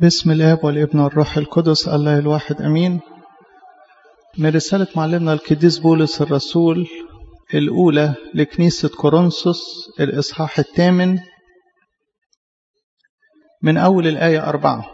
بسم الاب والابن والروح القدس الله الواحد امين من رساله معلمنا القديس بولس الرسول الاولى لكنيسه كورنثوس الاصحاح الثامن من اول الايه اربعه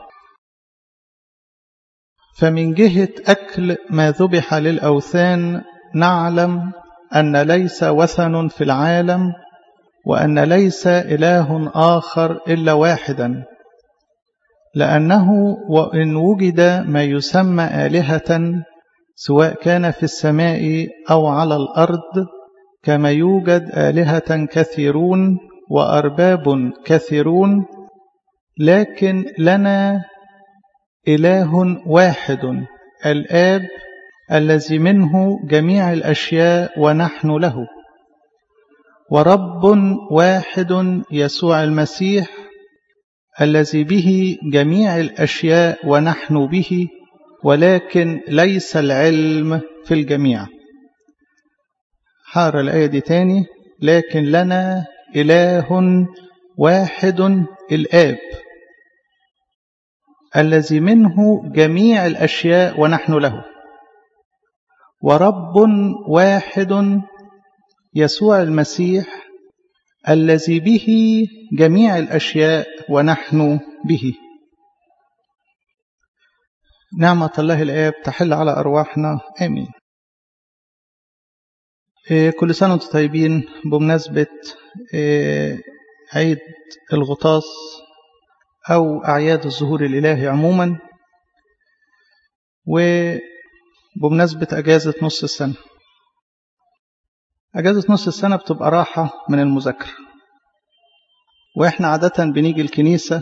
فمن جهه اكل ما ذبح للاوثان نعلم ان ليس وثن في العالم وان ليس اله اخر الا واحدا لأنه وإن وجد ما يسمى آلهة سواء كان في السماء أو على الأرض كما يوجد آلهة كثيرون وأرباب كثيرون لكن لنا إله واحد الآب الذي منه جميع الأشياء ونحن له ورب واحد يسوع المسيح الذي به جميع الاشياء ونحن به ولكن ليس العلم في الجميع حار الايه دي تاني لكن لنا اله واحد الاب الذي منه جميع الاشياء ونحن له ورب واحد يسوع المسيح الذي به جميع الاشياء ونحن به نعمه الله الاب تحل على ارواحنا امين كل سنه وانتم طيبين بمناسبه عيد الغطاس او اعياد الظهور الالهي عموما وبمناسبه اجازه نص السنه أجازة نص السنة بتبقى راحة من المذاكرة وإحنا عادة بنيجي الكنيسة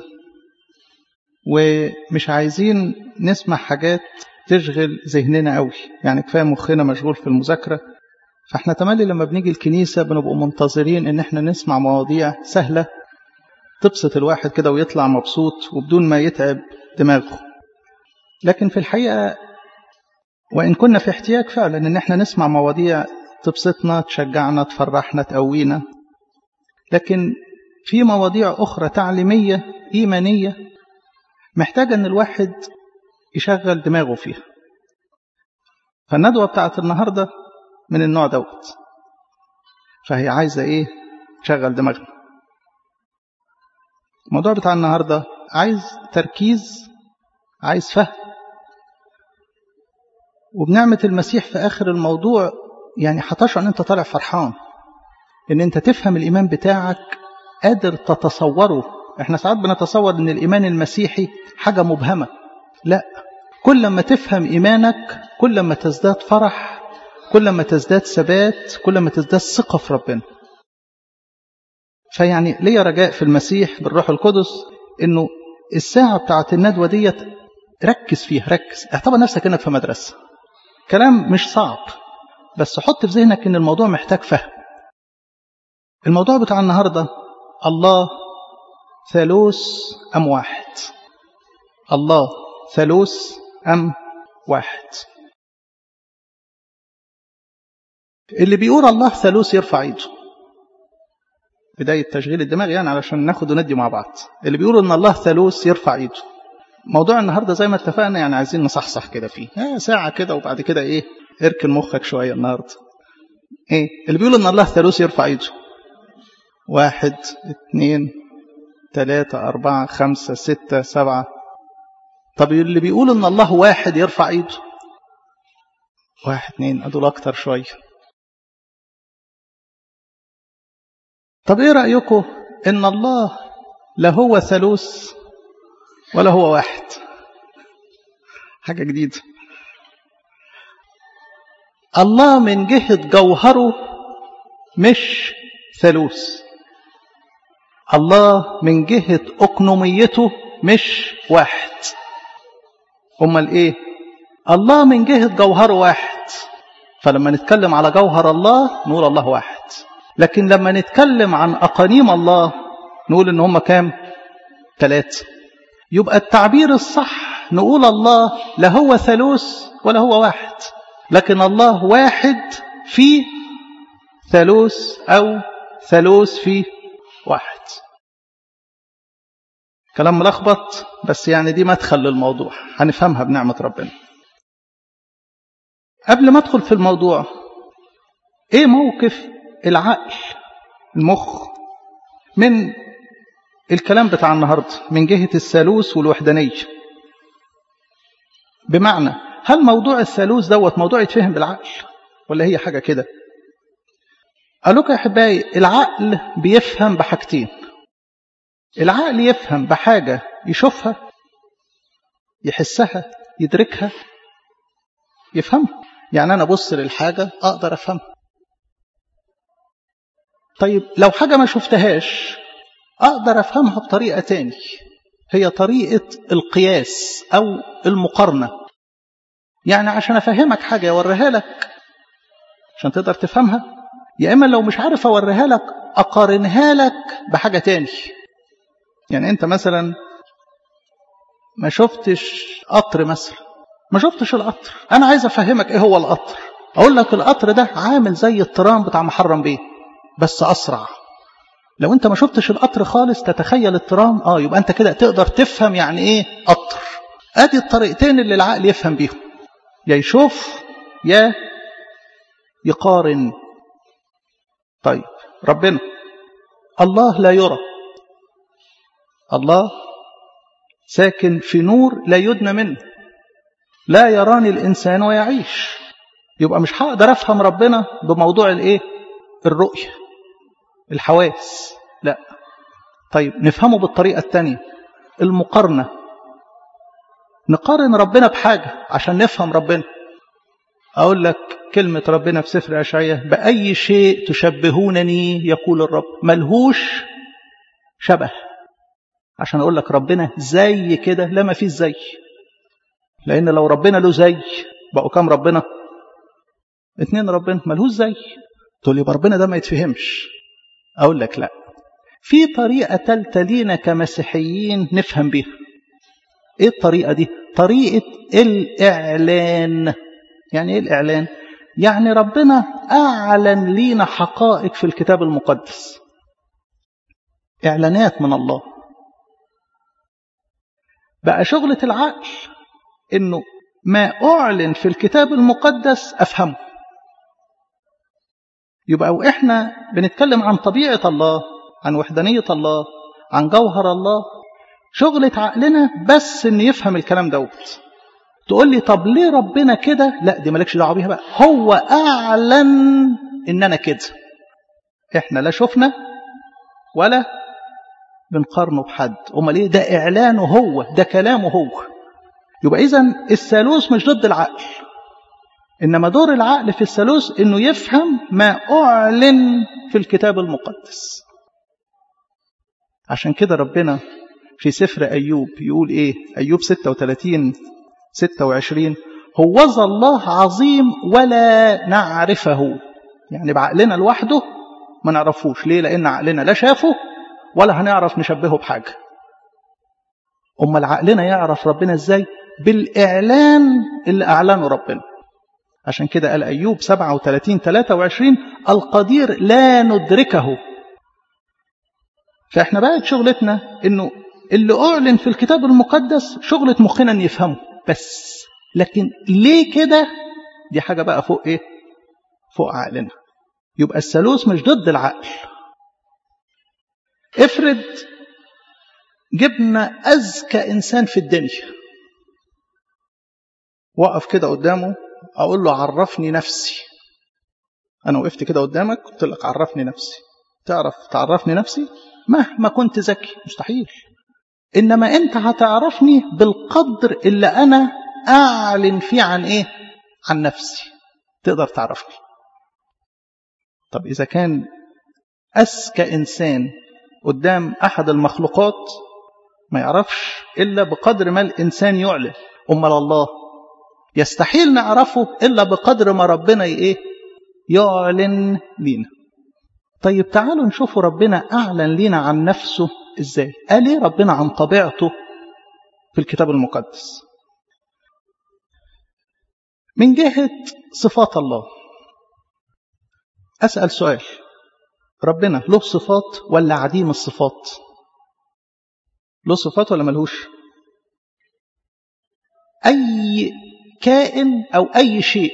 ومش عايزين نسمع حاجات تشغل ذهننا قوي يعني كفاية مخنا مشغول في المذاكرة فإحنا تملي لما بنيجي الكنيسة بنبقى منتظرين إن إحنا نسمع مواضيع سهلة تبسط الواحد كده ويطلع مبسوط وبدون ما يتعب دماغه لكن في الحقيقة وإن كنا في احتياج فعلا إن إحنا نسمع مواضيع تبسطنا تشجعنا تفرحنا تقوينا لكن في مواضيع أخرى تعليمية إيمانية محتاجة أن الواحد يشغل دماغه فيها فالندوة بتاعت النهاردة من النوع دوت فهي عايزة إيه تشغل دماغنا الموضوع بتاع النهاردة عايز تركيز عايز فهم وبنعمة المسيح في آخر الموضوع يعني هتشعر ان انت طالع فرحان ان انت تفهم الايمان بتاعك قادر تتصوره احنا ساعات بنتصور ان الايمان المسيحي حاجه مبهمه لا كل ما تفهم ايمانك كل ما تزداد فرح كل ما تزداد ثبات كل ما تزداد ثقه في ربنا فيعني ليا رجاء في المسيح بالروح القدس انه الساعه بتاعت الندوه ديت ركز فيها ركز اعتبر نفسك انك في مدرسه كلام مش صعب بس حط في ذهنك ان الموضوع محتاج فهم الموضوع بتاع النهارده الله ثالوث ام واحد الله ثالوث ام واحد اللي بيقول الله ثالوث يرفع ايده بداية تشغيل الدماغ يعني علشان ناخد وندي مع بعض اللي بيقول ان الله ثالوث يرفع ايده موضوع النهارده زي ما اتفقنا يعني عايزين نصحصح كده فيه آه ساعة كده وبعد كده ايه اركن مخك شوية النهاردة ايه اللي بيقول ان الله ثالوث يرفع ايده واحد اثنين ثلاثة أربعة خمسة ستة سبعة طب اللي بيقول ان الله واحد يرفع ايده واحد اثنين ادول اكتر شوية طب ايه رأيكم ان الله لا هو ثالوث ولا هو واحد حاجة جديدة الله من جهة جوهره مش ثالوث الله من جهة أقنوميته مش واحد أمال إيه الله من جهة جوهره واحد فلما نتكلم على جوهر الله نقول الله واحد لكن لما نتكلم عن أقانيم الله نقول إن هم كام ثلاثة يبقى التعبير الصح نقول الله لا هو ثالوث ولا هو واحد لكن الله واحد في ثالوث أو ثالوث في واحد كلام ملخبط بس يعني دي مدخل للموضوع هنفهمها بنعمة ربنا قبل ما ادخل في الموضوع ايه موقف العقل المخ من الكلام بتاع النهاردة من جهة الثالوث والوحدانية بمعنى هل موضوع الثالوث دوت موضوع يتفهم بالعقل ولا هي حاجة كده قالوا لكم يا احبائي العقل بيفهم بحاجتين العقل يفهم بحاجة يشوفها يحسها يدركها يفهمها يعني أنا أبص للحاجة أقدر أفهمها طيب لو حاجة ما شفتهاش أقدر أفهمها بطريقة تاني هي طريقة القياس أو المقارنة يعني عشان أفهمك حاجة أوريها لك عشان تقدر تفهمها يا إما لو مش عارف أوريها لك أقارنها لك بحاجة تاني يعني أنت مثلا ما شفتش قطر مثلا ما شفتش القطر أنا عايز أفهمك إيه هو القطر أقول لك القطر ده عامل زي الترام بتاع محرم بيه بس أسرع لو أنت ما شفتش القطر خالص تتخيل الترام آه يبقى أنت كده تقدر تفهم يعني إيه قطر أدي الطريقتين اللي العقل يفهم بيهم يا يشوف يا يقارن طيب ربنا الله لا يرى الله ساكن في نور لا يدنى منه لا يراني الإنسان ويعيش يبقى مش هقدر أفهم ربنا بموضوع الإيه الرؤية الحواس لا طيب نفهمه بالطريقة الثانية المقارنة نقارن ربنا بحاجة عشان نفهم ربنا أقول لك كلمة ربنا في سفر أشعية بأي شيء تشبهونني يقول الرب ملهوش شبه عشان أقول لك ربنا زي كده لا ما فيش زي لأن لو ربنا له زي بقوا كام ربنا اتنين ربنا ملهوش زي تقول لي ربنا ده ما يتفهمش أقول لك لا في طريقة تالتة لينا كمسيحيين نفهم بيها ايه الطريقة دي طريقة الإعلان يعني ايه الإعلان يعني ربنا أعلن لينا حقائق في الكتاب المقدس إعلانات من الله بقى شغلة العقل إنه ما أعلن في الكتاب المقدس أفهمه يبقى وإحنا بنتكلم عن طبيعة الله عن وحدانية الله عن جوهر الله شغلة عقلنا بس إن يفهم الكلام دوت تقول لي طب ليه ربنا كده لا دي مالكش دعوه بيها بقى هو اعلن ان انا كده احنا لا شفنا ولا بنقارنه بحد امال ايه ده اعلانه هو ده كلامه هو يبقى اذا الثالوث مش ضد العقل انما دور العقل في الثالوث انه يفهم ما اعلن في الكتاب المقدس عشان كده ربنا في سفر ايوب يقول ايه ايوب 36 26 هوذا الله عظيم ولا نعرفه يعني بعقلنا لوحده ما نعرفوش ليه لأن عقلنا لا شافه ولا هنعرف نشبهه بحاجة أما عقلنا يعرف ربنا إزاي بالإعلان اللي أعلنه ربنا عشان كده قال أيوب 37 23 القدير لا ندركه فإحنا بقت شغلتنا إنه اللي أعلن في الكتاب المقدس شغلة مخنا أن يفهمه بس لكن ليه كده دي حاجة بقى فوق ايه فوق عقلنا يبقى الثالوث مش ضد العقل افرض جبنا أذكى إنسان في الدنيا وقف كده قدامه أقول له عرفني نفسي أنا وقفت كده قدامك قلت لك عرفني نفسي تعرف تعرفني نفسي مهما كنت ذكي مستحيل إنما أنت هتعرفني بالقدر اللي أنا أعلن فيه عن إيه؟ عن نفسي تقدر تعرفني طب إذا كان أذكى إنسان قدام أحد المخلوقات ما يعرفش إلا بقدر ما الإنسان يعلن أمال الله يستحيل نعرفه إلا بقدر ما ربنا إيه؟ يعلن لينا طيب تعالوا نشوفوا ربنا أعلن لينا عن نفسه ازاي قال ايه ربنا عن طبيعته في الكتاب المقدس من جهة صفات الله أسأل سؤال ربنا له صفات ولا عديم الصفات له صفات ولا ملهوش أي كائن أو أي شيء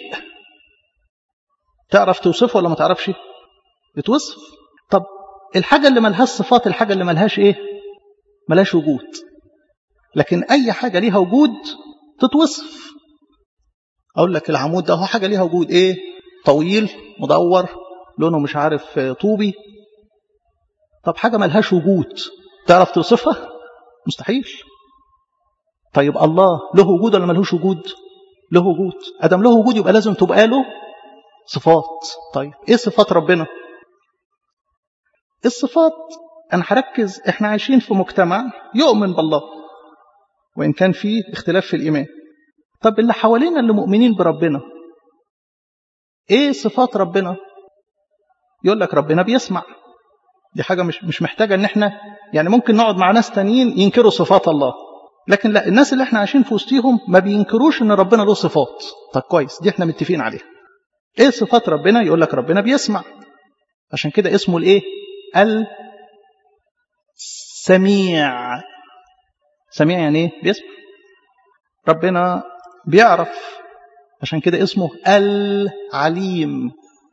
تعرف توصفه ولا ما تعرفش بتوصف طب الحاجة اللي ملهاش صفات الحاجة اللي ملهاش إيه ملهاش وجود لكن أي حاجة ليها وجود تتوصف أقول لك العمود ده هو حاجة ليها وجود إيه طويل مدور لونه مش عارف طوبي طب حاجة ملهاش وجود تعرف توصفها مستحيل طيب الله له وجود ولا ملهوش وجود له وجود ادم له وجود يبقى لازم تبقى له صفات طيب ايه صفات ربنا الصفات انا هركز احنا عايشين في مجتمع يؤمن بالله وان كان فيه اختلاف في الايمان طب اللي حوالينا اللي مؤمنين بربنا ايه صفات ربنا يقول لك ربنا بيسمع دي حاجة مش مش محتاجة ان احنا يعني ممكن نقعد مع ناس تانيين ينكروا صفات الله لكن لا الناس اللي احنا عايشين في وسطيهم ما بينكروش ان ربنا له صفات طب كويس دي احنا متفقين عليها ايه صفات ربنا يقول لك ربنا بيسمع عشان كده اسمه الايه السميع سميع يعني ايه بيسمع ربنا بيعرف عشان كده اسمه العليم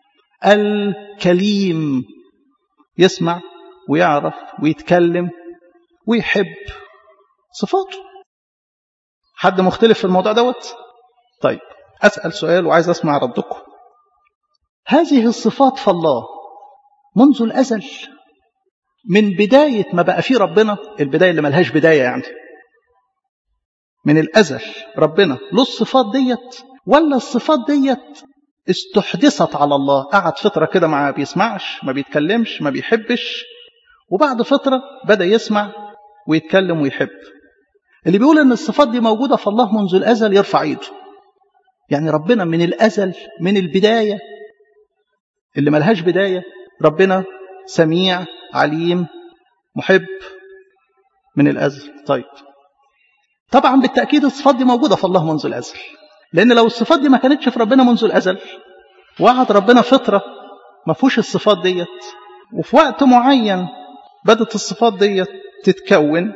الكليم يسمع ويعرف ويتكلم ويحب صفاته حد مختلف في الموضوع دوت طيب أسأل سؤال وعايز أسمع ردكم هذه الصفات في الله منذ الأزل من بداية ما بقى فيه ربنا البداية اللي ملهاش بداية يعني من الأزل ربنا له الصفات ديت ولا الصفات ديت استحدثت على الله قعد فترة كده ما بيسمعش ما بيتكلمش ما بيحبش وبعد فترة بدأ يسمع ويتكلم ويحب اللي بيقول ان الصفات دي موجودة في الله منذ الأزل يرفع ايده يعني ربنا من الأزل من البداية اللي ملهاش بداية ربنا سميع عليم محب من الأزل طيب طبعا بالتأكيد الصفات دي موجودة في الله منذ الأزل لأن لو الصفات دي ما كانتش في ربنا منذ الأزل وقعد ربنا فترة ما فيهوش الصفات ديت وفي وقت معين بدت الصفات ديت تتكون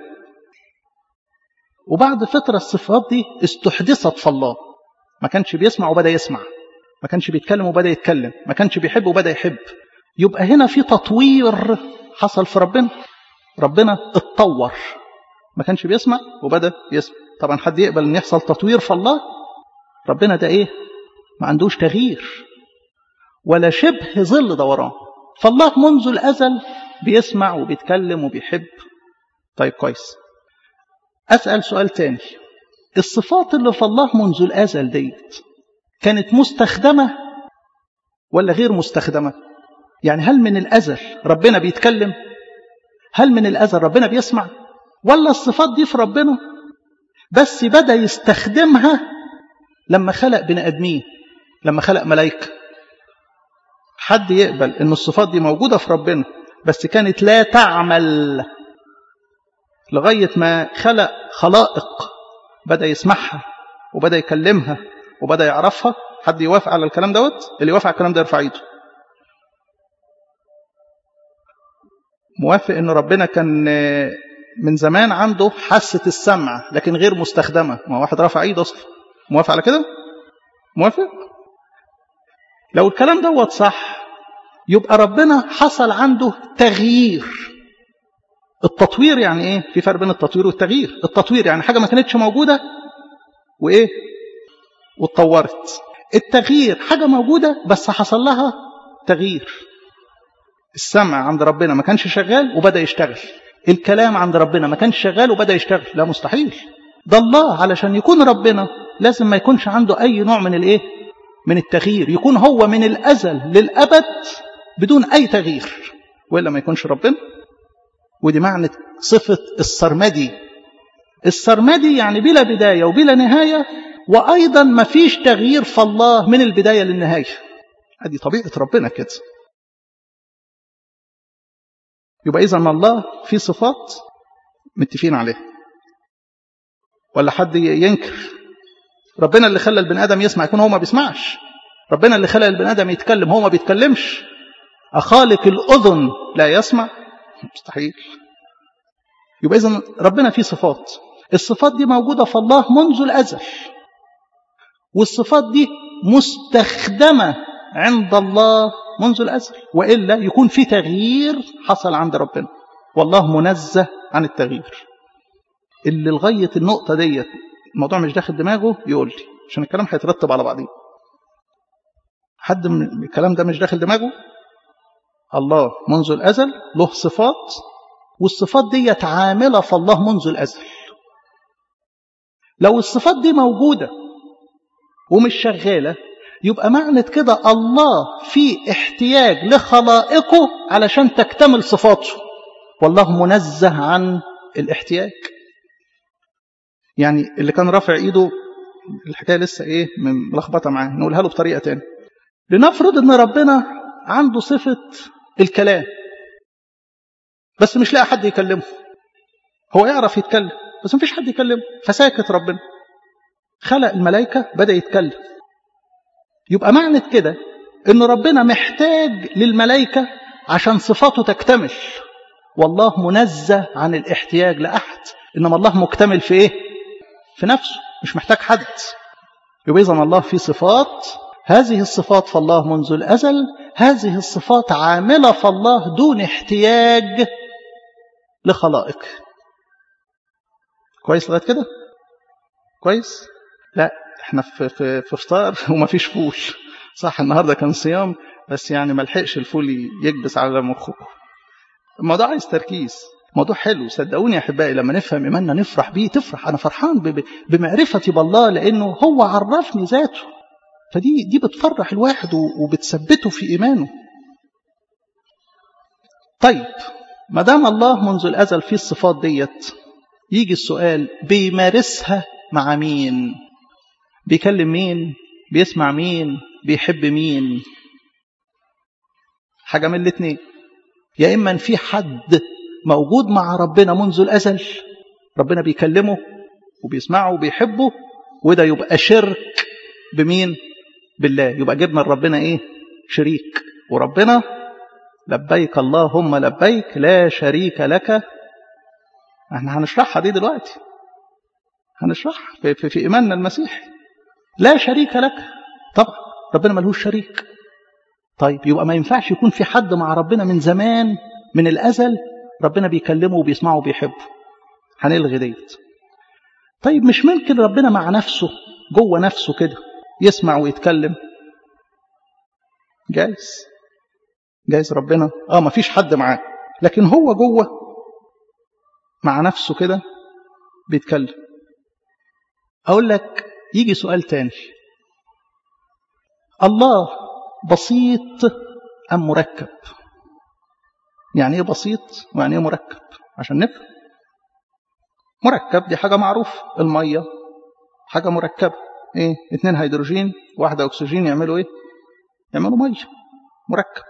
وبعد فترة الصفات دي استحدثت في الله ما كانش بيسمع وبدأ يسمع ما كانش بيتكلم وبدأ يتكلم ما كانش بيحب وبدأ يحب يبقى هنا في تطوير حصل في ربنا ربنا اتطور ما كانش بيسمع وبدأ يسمع طبعا حد يقبل ان يحصل تطوير في الله ربنا ده ايه ما عندوش تغيير ولا شبه ظل دوران فالله منذ الأزل بيسمع وبيتكلم وبيحب طيب كويس أسأل سؤال تاني الصفات اللي في الله منذ الأزل ديت كانت مستخدمة ولا غير مستخدمة يعني هل من الأزل ربنا بيتكلم هل من الأزل ربنا بيسمع ولا الصفات دي في ربنا بس بدأ يستخدمها لما خلق بني آدمين لما خلق ملائكة حد يقبل ان الصفات دي موجودة في ربنا بس كانت لا تعمل لغاية ما خلق خلائق بدأ يسمعها وبدأ يكلمها وبدأ يعرفها حد يوافق على الكلام دوت اللي يوافق على الكلام ده يرفع ايده موافق ان ربنا كان من زمان عنده حاسة السمع لكن غير مستخدمة ما واحد رفع ايده اصلا موافق على كده موافق لو الكلام دوت صح يبقى ربنا حصل عنده تغيير التطوير يعني ايه في فرق بين التطوير والتغيير التطوير يعني حاجه ما كانتش موجوده وايه واتطورت التغيير حاجه موجوده بس حصل لها تغيير السمع عند ربنا ما كانش شغال وبدا يشتغل الكلام عند ربنا ما كانش شغال وبدا يشتغل لا مستحيل ده الله علشان يكون ربنا لازم ما يكونش عنده اي نوع من الايه من التغيير يكون هو من الازل للابد بدون اي تغيير والا ما يكونش ربنا ودي معنى صفة السرمدي السرمدي يعني بلا بداية وبلا نهاية وأيضا ما فيش تغيير في الله من البداية للنهاية هذه طبيعة ربنا كده يبقى إذا ما الله في صفات متفقين عليها ولا حد ينكر ربنا اللي خلى البني آدم يسمع يكون هو ما بيسمعش ربنا اللي خلى البني آدم يتكلم هو ما بيتكلمش أخالق الأذن لا يسمع مستحيل يبقى إذا ربنا فيه صفات الصفات دي موجودة في الله منذ الأزل والصفات دي مستخدمة عند الله منذ الأزل وإلا يكون في تغيير حصل عند ربنا والله منزه عن التغيير اللي لغاية النقطة ديت الموضوع مش داخل دماغه يقول لي عشان الكلام هيترتب على بعضيه حد من الكلام ده مش داخل دماغه الله منذ الأزل له صفات والصفات دي عاملة في الله منذ الأزل لو الصفات دي موجودة ومش شغالة يبقى معنى كده الله في احتياج لخلائقه علشان تكتمل صفاته والله منزه عن الاحتياج يعني اللي كان رافع ايده الحكايه لسه ايه ملخبطه معاه نقولها له بطريقه تانية لنفرض ان ربنا عنده صفه الكلام بس مش لاقي حد يكلمه هو يعرف يتكلم بس مفيش حد يكلمه فساكت ربنا خلق الملائكه بدا يتكلم يبقى معنى كده ان ربنا محتاج للملائكه عشان صفاته تكتمل والله منزه عن الاحتياج لاحد انما الله مكتمل في ايه في نفسه مش محتاج حد يبقى اذا الله في صفات هذه الصفات فالله منذ الازل هذه الصفات عامله فالله دون احتياج لخلائق كويس لغايه كده كويس لا احنا في في في فطار وما فيش فول صح النهارده كان صيام بس يعني ما لحقش الفول يكبس على مخكم الموضوع عايز تركيز موضوع حلو صدقوني يا احبائي لما نفهم ايماننا نفرح بيه تفرح انا فرحان بمعرفتي بالله لانه هو عرفني ذاته فدي دي بتفرح الواحد وبتثبته في ايمانه طيب ما دام الله منذ الازل فيه الصفات ديت يجي السؤال بيمارسها مع مين بيكلم مين بيسمع مين بيحب مين حاجه من الاثنين يا اما ان في حد موجود مع ربنا منذ الازل ربنا بيكلمه وبيسمعه وبيحبه وده يبقى شرك بمين بالله يبقى جبنا لربنا ايه شريك وربنا لبيك اللهم لبيك لا شريك لك احنا هنشرحها دي دلوقتي هنشرحها في, في, في ايماننا المسيحي لا شريك لك طبعا ربنا ملهوش شريك طيب يبقى ما ينفعش يكون في حد مع ربنا من زمان من الازل ربنا بيكلمه وبيسمعه وبيحبه هنلغي ديت طيب مش ممكن ربنا مع نفسه جوه نفسه كده يسمع ويتكلم جايز جايز ربنا اه ما فيش حد معاه لكن هو جوه مع نفسه كده بيتكلم اقول لك يجي سؤال تاني الله بسيط ام مركب يعني ايه بسيط ويعني ايه مركب عشان نفهم مركب دي حاجه معروفه الميه حاجه مركبه ايه اتنين هيدروجين واحده اكسجين يعملوا ايه يعملوا ميه مركب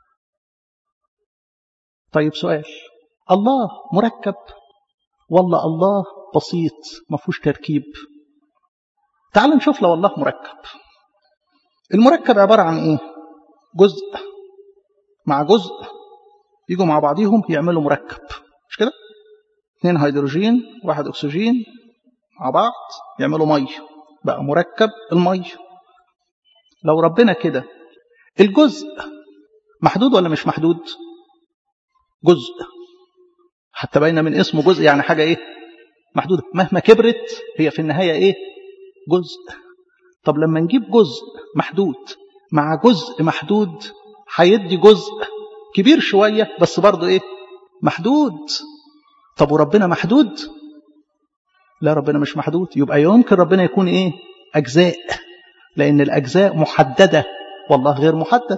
طيب سؤال الله مركب ولا الله بسيط ما فيهوش تركيب تعال نشوف لو الله مركب المركب عباره عن ايه جزء مع جزء يجوا مع بعضيهم يعملوا مركب مش كده اثنين هيدروجين واحد اكسجين مع بعض يعملوا ميه بقى مركب الميه لو ربنا كده الجزء محدود ولا مش محدود جزء حتى باينه من اسمه جزء يعني حاجه ايه محدوده مهما كبرت هي في النهايه ايه جزء طب لما نجيب جزء محدود مع جزء محدود هيدي جزء كبير شويه بس برضه ايه محدود طب وربنا محدود لا ربنا مش محدود يبقى يمكن ربنا يكون ايه اجزاء لان الاجزاء محدده والله غير محدد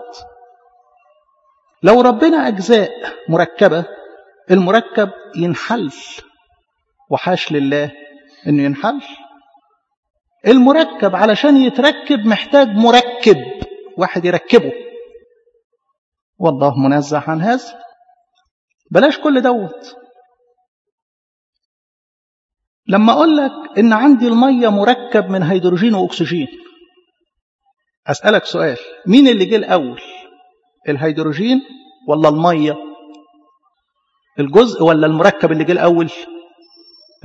لو ربنا اجزاء مركبه المركب ينحل وحاش لله انه ينحل المركب علشان يتركب محتاج مركب واحد يركبه والله منزه عن هذا بلاش كل دوت لما اقول لك ان عندي الميه مركب من هيدروجين واكسجين اسالك سؤال مين اللي جه الاول الهيدروجين ولا الميه الجزء ولا المركب اللي جه الاول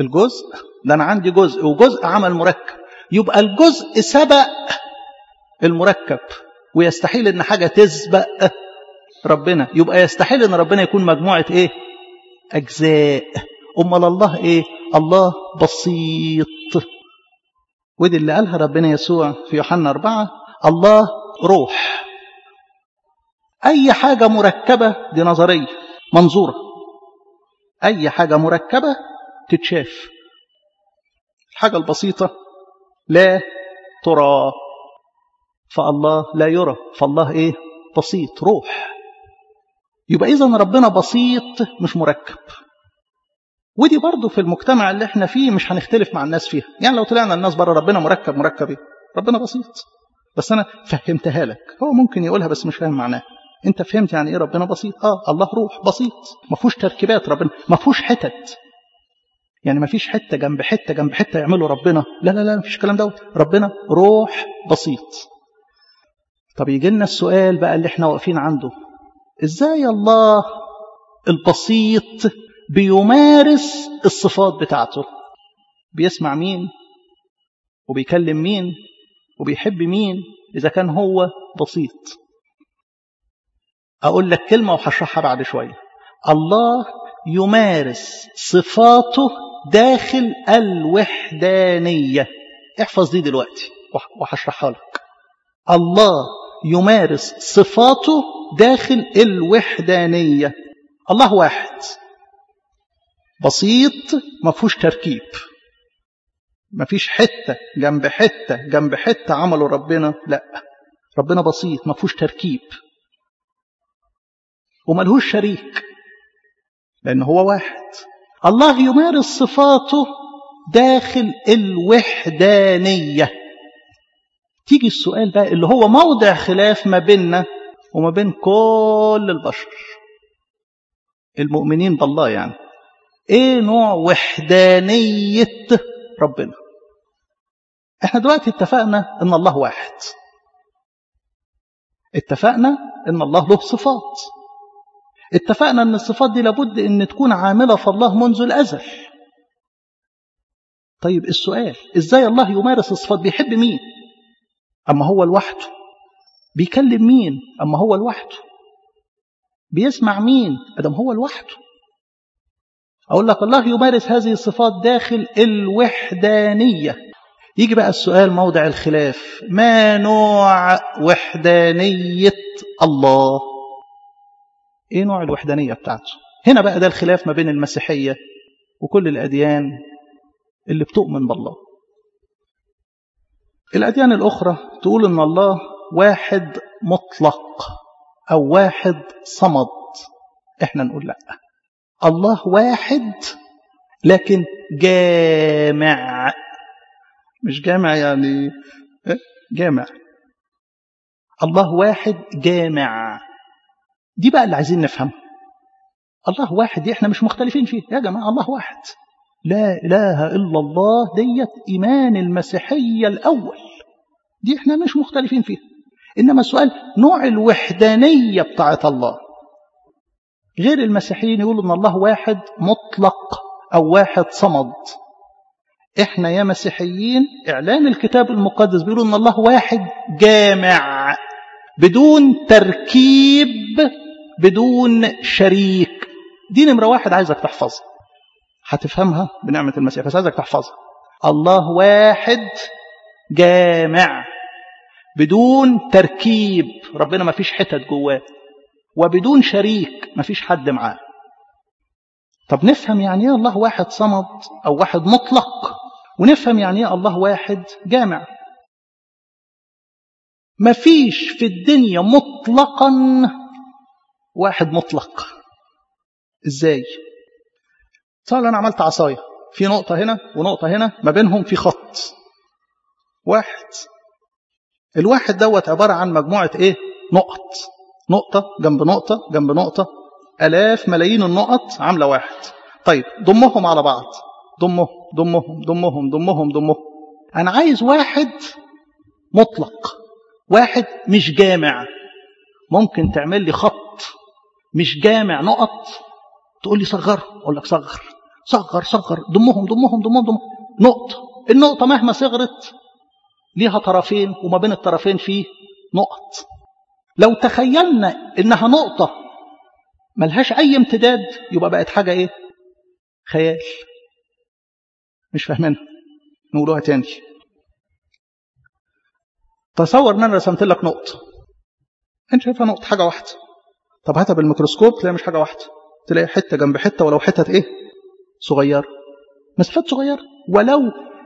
الجزء ده أنا عندي جزء وجزء عمل مركب يبقى الجزء سبق المركب ويستحيل ان حاجة تسبق ربنا يبقى يستحيل ان ربنا يكون مجموعة ايه اجزاء امال الله ايه الله بسيط ودي اللي قالها ربنا يسوع في يوحنا أربعة الله روح أي حاجة مركبة دي نظرية منظورة أي حاجة مركبة تتشاف الحاجة البسيطة لا ترى فالله لا يرى فالله ايه بسيط روح يبقى اذا ربنا بسيط مش مركب ودي برضه في المجتمع اللي احنا فيه مش هنختلف مع الناس فيها يعني لو طلعنا الناس بره ربنا مركب مركب ايه ربنا بسيط بس انا فهمتها لك هو ممكن يقولها بس مش فاهم معناها انت فهمت يعني ايه ربنا بسيط اه الله روح بسيط ما فيهوش تركيبات ربنا ما فيهوش حتت يعني ما فيش حته جنب حته جنب حته يعملوا ربنا لا لا لا ما فيش الكلام دوت ربنا روح بسيط طب يجي لنا السؤال بقى اللي احنا واقفين عنده ازاي الله البسيط بيمارس الصفات بتاعته بيسمع مين وبيكلم مين وبيحب مين اذا كان هو بسيط اقول لك كلمه وهشرحها بعد شويه الله يمارس صفاته داخل الوحدانيه احفظ دي دلوقتي وهشرحها لك الله يمارس صفاته داخل الوحدانية الله واحد بسيط ما فيهوش تركيب ما فيش حتة جنب حتة جنب حتة عمله ربنا لا ربنا بسيط ما فيهوش تركيب وملهوش شريك لأن هو واحد الله يمارس صفاته داخل الوحدانيه تيجي السؤال بقى اللي هو موضع خلاف ما بيننا وما بين كل البشر المؤمنين بالله يعني ايه نوع وحدانية ربنا احنا دلوقتي اتفقنا ان الله واحد اتفقنا ان الله له صفات اتفقنا ان الصفات دي لابد ان تكون عاملة في الله منذ الازل طيب السؤال ازاي الله يمارس الصفات بيحب مين أما هو لوحده بيكلم مين أما هو لوحده بيسمع مين أدم هو لوحده أقول لك الله يمارس هذه الصفات داخل الوحدانية يجي بقى السؤال موضع الخلاف ما نوع وحدانية الله ايه نوع الوحدانية بتاعته هنا بقى ده الخلاف ما بين المسيحية وكل الأديان اللي بتؤمن بالله الأديان الأخرى تقول إن الله واحد مطلق أو واحد صمد إحنا نقول لأ الله واحد لكن جامع مش جامع يعني جامع الله واحد جامع دي بقى اللي عايزين نفهم الله واحد دي احنا مش مختلفين فيه يا جماعة الله واحد لا إله إلا الله ديت إيمان المسيحية الأول دي احنا مش مختلفين فيها إنما السؤال نوع الوحدانية بتاعت الله غير المسيحيين يقولوا إن الله واحد مطلق أو واحد صمد احنا يا مسيحيين إعلان الكتاب المقدس بيقولوا إن الله واحد جامع بدون تركيب بدون شريك دي نمرة واحد عايزك تحفظها هتفهمها بنعمة المسيح بس عايزك تحفظها الله واحد جامع بدون تركيب ربنا ما فيش حتت جواه وبدون شريك ما فيش حد معاه طب نفهم يعني ايه الله واحد صمد او واحد مطلق ونفهم يعني ايه الله واحد جامع ما فيش في الدنيا مطلقا واحد مطلق ازاي صار انا عملت عصايه في نقطه هنا ونقطه هنا ما بينهم في خط واحد الواحد دوت عباره عن مجموعه ايه نقط نقطه جنب نقطه جنب نقطه الاف ملايين النقط عامله واحد طيب ضمهم على بعض ضمهم ضمهم ضمهم ضمهم ضمهم انا عايز واحد مطلق واحد مش جامع ممكن تعمل لي خط مش جامع نقط تقول لي صغر اقول لك صغر صغر صغر ضمهم ضمهم ضمهم ضمهم نقطة النقطة مهما صغرت ليها طرفين وما بين الطرفين فيه نقط لو تخيلنا انها نقطة ملهاش اي امتداد يبقى بقت حاجة ايه خيال مش فاهمينها نقولوها تاني تصور ان انا رسمت لك نقطة انت شايفها نقطة حاجة واحدة طب هاتها بالميكروسكوب تلاقي مش حاجة واحدة تلاقي حتة جنب حتة ولو حتة ايه صغيرة مسافات صغيرة ولو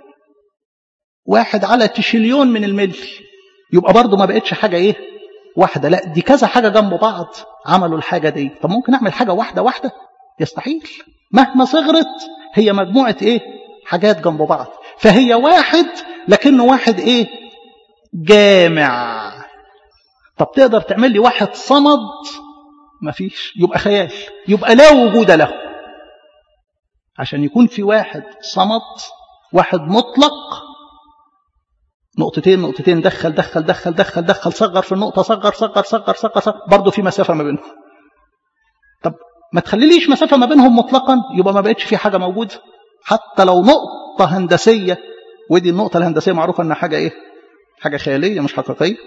واحد على تشيليون من الملي يبقى برضه ما بقتش حاجة ايه واحدة لا دي كذا حاجة جنب بعض عملوا الحاجة دي طب ممكن نعمل حاجة واحدة واحدة يستحيل مهما صغرت هي مجموعة ايه حاجات جنب بعض فهي واحد لكنه واحد ايه جامع طب تقدر تعمل لي واحد صمد مفيش يبقى خيال يبقى لا وجود له عشان يكون في واحد صمد واحد مطلق نقطتين نقطتين دخل دخل دخل دخل دخل صغر في النقطة صغر صغر صغر صغر, صغر برضه في مسافة ما بينهم طب ما تخليليش مسافة ما بينهم مطلقا يبقى ما بقتش في حاجة موجودة حتى لو نقطة هندسية ودي النقطة الهندسية معروفة انها حاجة ايه حاجة خيالية مش حقيقية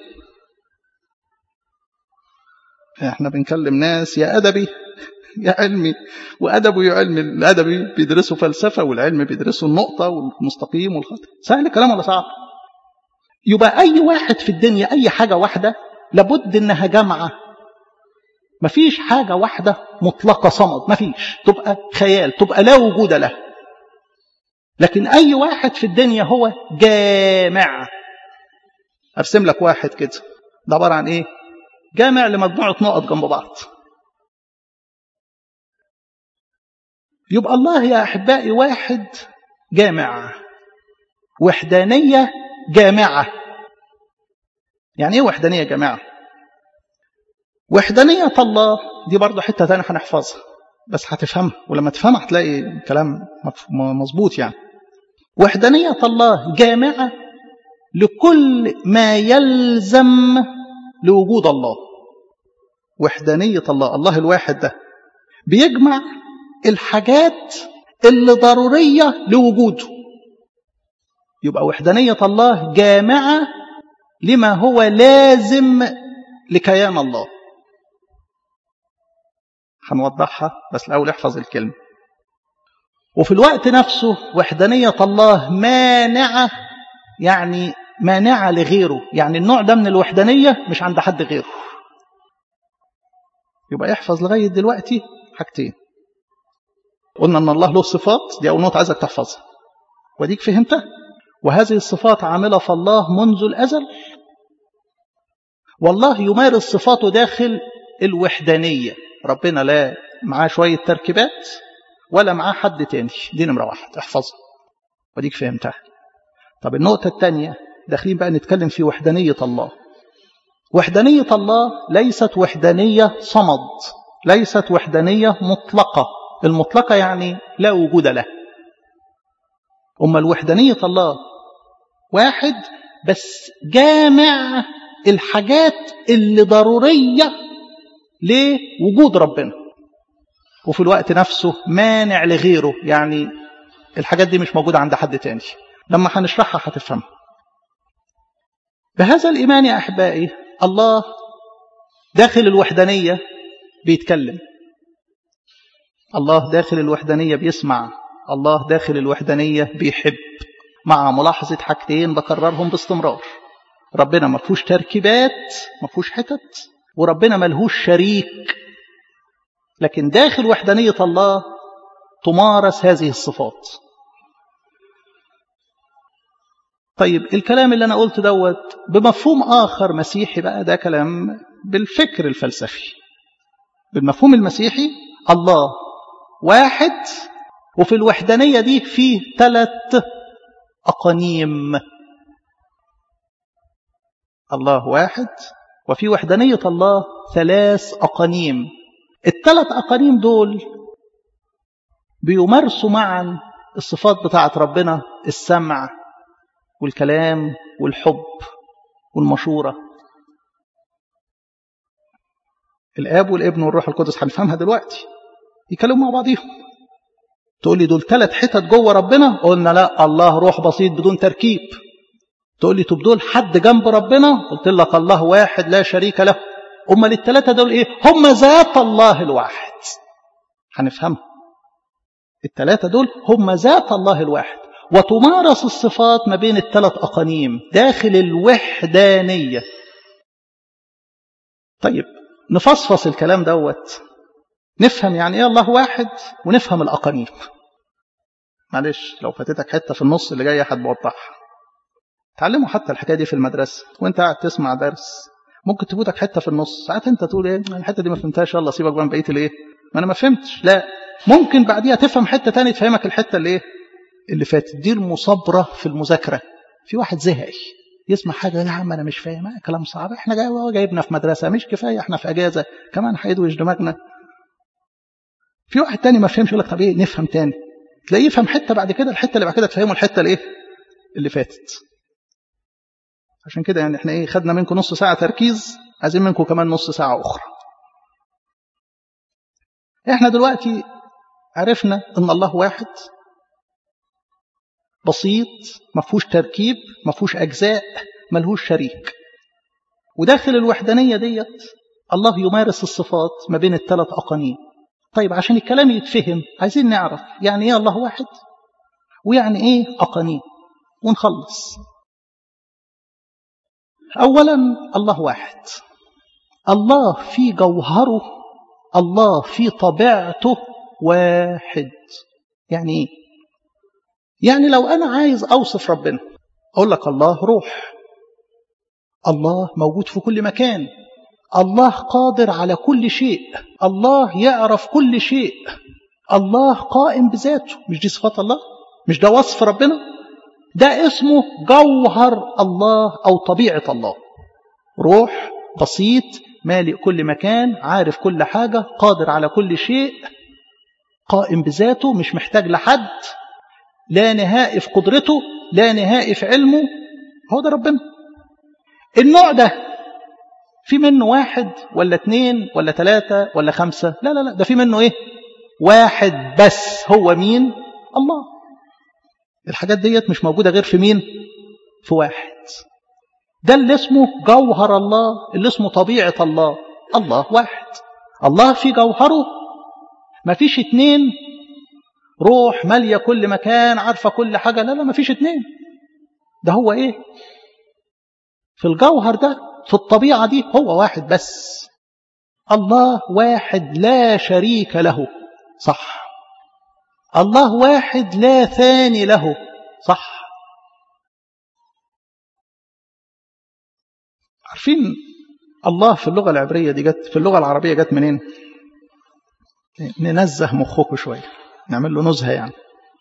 احنا بنكلم ناس يا أدبي يا علمي وأدبه يا علمي الأدبي بيدرسوا فلسفة والعلم بيدرسوا النقطة والمستقيم والخط سهل الكلام ولا صعب يبقى أي واحد في الدنيا أي حاجة واحدة لابد إنها جامعة مفيش حاجة واحدة مطلقة صمد مفيش تبقى خيال تبقى لا وجود له لكن أي واحد في الدنيا هو جامع أرسم لك واحد كده ده عبارة عن إيه جامع لمجموعة نقط جنب بعض يبقى الله يا أحبائي واحد جامع وحدانية جامعة يعني ايه وحدانية جامعة وحدانية الله دي برضه حتة تانية هنحفظها بس هتفهمها ولما تفهمها هتلاقي الكلام مظبوط يعني وحدانية الله جامعة لكل ما يلزم لوجود الله وحدانية الله الله الواحد ده بيجمع الحاجات اللي ضرورية لوجوده يبقى وحدانية الله جامعة لما هو لازم لكيان الله هنوضحها بس الأول احفظ الكلمة وفي الوقت نفسه وحدانية الله مانعة يعني مانعة لغيره يعني النوع ده من الوحدانية مش عند حد غيره يبقى احفظ لغاية دلوقتي حاجتين قلنا ان الله له صفات دي اول نقطة عايزك تحفظها وديك فهمتها وهذه الصفات عاملة في الله منذ الأزل والله يمارس صفاته داخل الوحدانية ربنا لا معاه شوية تركيبات ولا معاه حد تاني دي نمرة واحد احفظها وديك فهمتها طب النقطة الثانية داخلين بقى نتكلم في وحدانية الله وحدانية الله ليست وحدانية صمد ليست وحدانية مطلقة المطلقة يعني لا وجود له أما الوحدانية الله واحد بس جامع الحاجات اللي ضرورية لوجود ربنا وفي الوقت نفسه مانع لغيره يعني الحاجات دي مش موجودة عند حد تاني لما هنشرحها هتفهمها بهذا الإيمان يا أحبائي الله داخل الوحدانية بيتكلم الله داخل الوحدانية بيسمع الله داخل الوحدانية بيحب مع ملاحظة حاجتين بكررهم باستمرار ربنا ما فيهوش تركيبات ما فيهوش حتت وربنا ملهوش شريك لكن داخل وحدانية الله تمارس هذه الصفات طيب الكلام اللي أنا قلت دوت بمفهوم آخر مسيحي بقى ده كلام بالفكر الفلسفي بالمفهوم المسيحي الله واحد وفي الوحدانية دي فيه ثلاث أقانيم الله واحد وفي وحدانية الله ثلاث أقانيم الثلاث أقانيم دول بيمارسوا معا الصفات بتاعت ربنا السمع والكلام والحب والمشورة الآب والابن والروح القدس هنفهمها دلوقتي يكلموا مع بعضيهم تقول لي دول ثلاث حتت جوه ربنا قلنا لا الله روح بسيط بدون تركيب تقول لي طب دول حد جنب ربنا قلت لك الله واحد لا شريك له امال الثلاثه دول ايه هم ذات الله الواحد هنفهمها الثلاثه دول هم ذات الله الواحد وتمارس الصفات ما بين الثلاث اقانيم داخل الوحدانيه طيب نفصفص الكلام دوت نفهم يعني ايه الله واحد ونفهم الاقانيم معلش لو فاتتك حته في النص اللي جايه حد بوضحها تعلموا حتى الحكايه دي في المدرسه وانت قاعد تسمع درس ممكن تفوتك حته في النص ساعات انت تقول ايه الحته دي ما فهمتهاش يلا سيبك بقى من بقيه الايه ما انا ما فهمتش لا ممكن بعديها تفهم حته تانية تفهمك الحته اللي ايه اللي فاتت دي المصابره في المذاكره في واحد زهقي يسمع حاجه يا عم انا مش فاهم كلام صعب احنا جاي جايبنا في مدرسه مش كفايه احنا في اجازه كمان هيدوش دماغنا في واحد تاني ما فهمش يقول لك طب ايه نفهم تاني تلاقيه يفهم حته بعد كده الحته اللي بعد كده تفهمه الحته اللي ايه اللي فاتت عشان كده يعني احنا ايه خدنا منكم نص ساعه تركيز عايزين منكم كمان نص ساعه اخرى احنا دلوقتي عرفنا ان الله واحد بسيط ما فيهوش تركيب ما فيهوش اجزاء ملهوش شريك وداخل الوحدانيه ديت الله يمارس الصفات ما بين الثلاث اقانيم طيب عشان الكلام يتفهم عايزين نعرف يعني ايه الله واحد ويعني ايه اقانيم ونخلص اولا الله واحد الله في جوهره الله في طبيعته واحد يعني ايه يعني لو انا عايز اوصف ربنا اقول لك الله روح الله موجود في كل مكان الله قادر على كل شيء الله يعرف كل شيء الله قائم بذاته مش دي صفات الله مش ده وصف ربنا ده اسمه جوهر الله أو طبيعة الله روح بسيط مالئ كل مكان عارف كل حاجة قادر على كل شيء قائم بذاته مش محتاج لحد لا نهائي في قدرته لا نهائي في علمه هو ده ربنا النوع ده في منه واحد ولا اتنين ولا تلاتة ولا خمسة لا لا لا ده في منه ايه واحد بس هو مين الله الحاجات ديت مش موجودة غير في مين في واحد ده اللي اسمه جوهر الله اللي اسمه طبيعة الله الله واحد الله في جوهره ما فيش اتنين روح مالية كل مكان عارفة كل حاجة لا لا ما فيش اتنين ده هو ايه في الجوهر ده في الطبيعة دي هو واحد بس الله واحد لا شريك له صح الله واحد لا ثاني له صح عارفين الله في اللغة العبرية دي جت في اللغة العربية جت منين ننزه مخكم شوية نعمل له نزهة يعني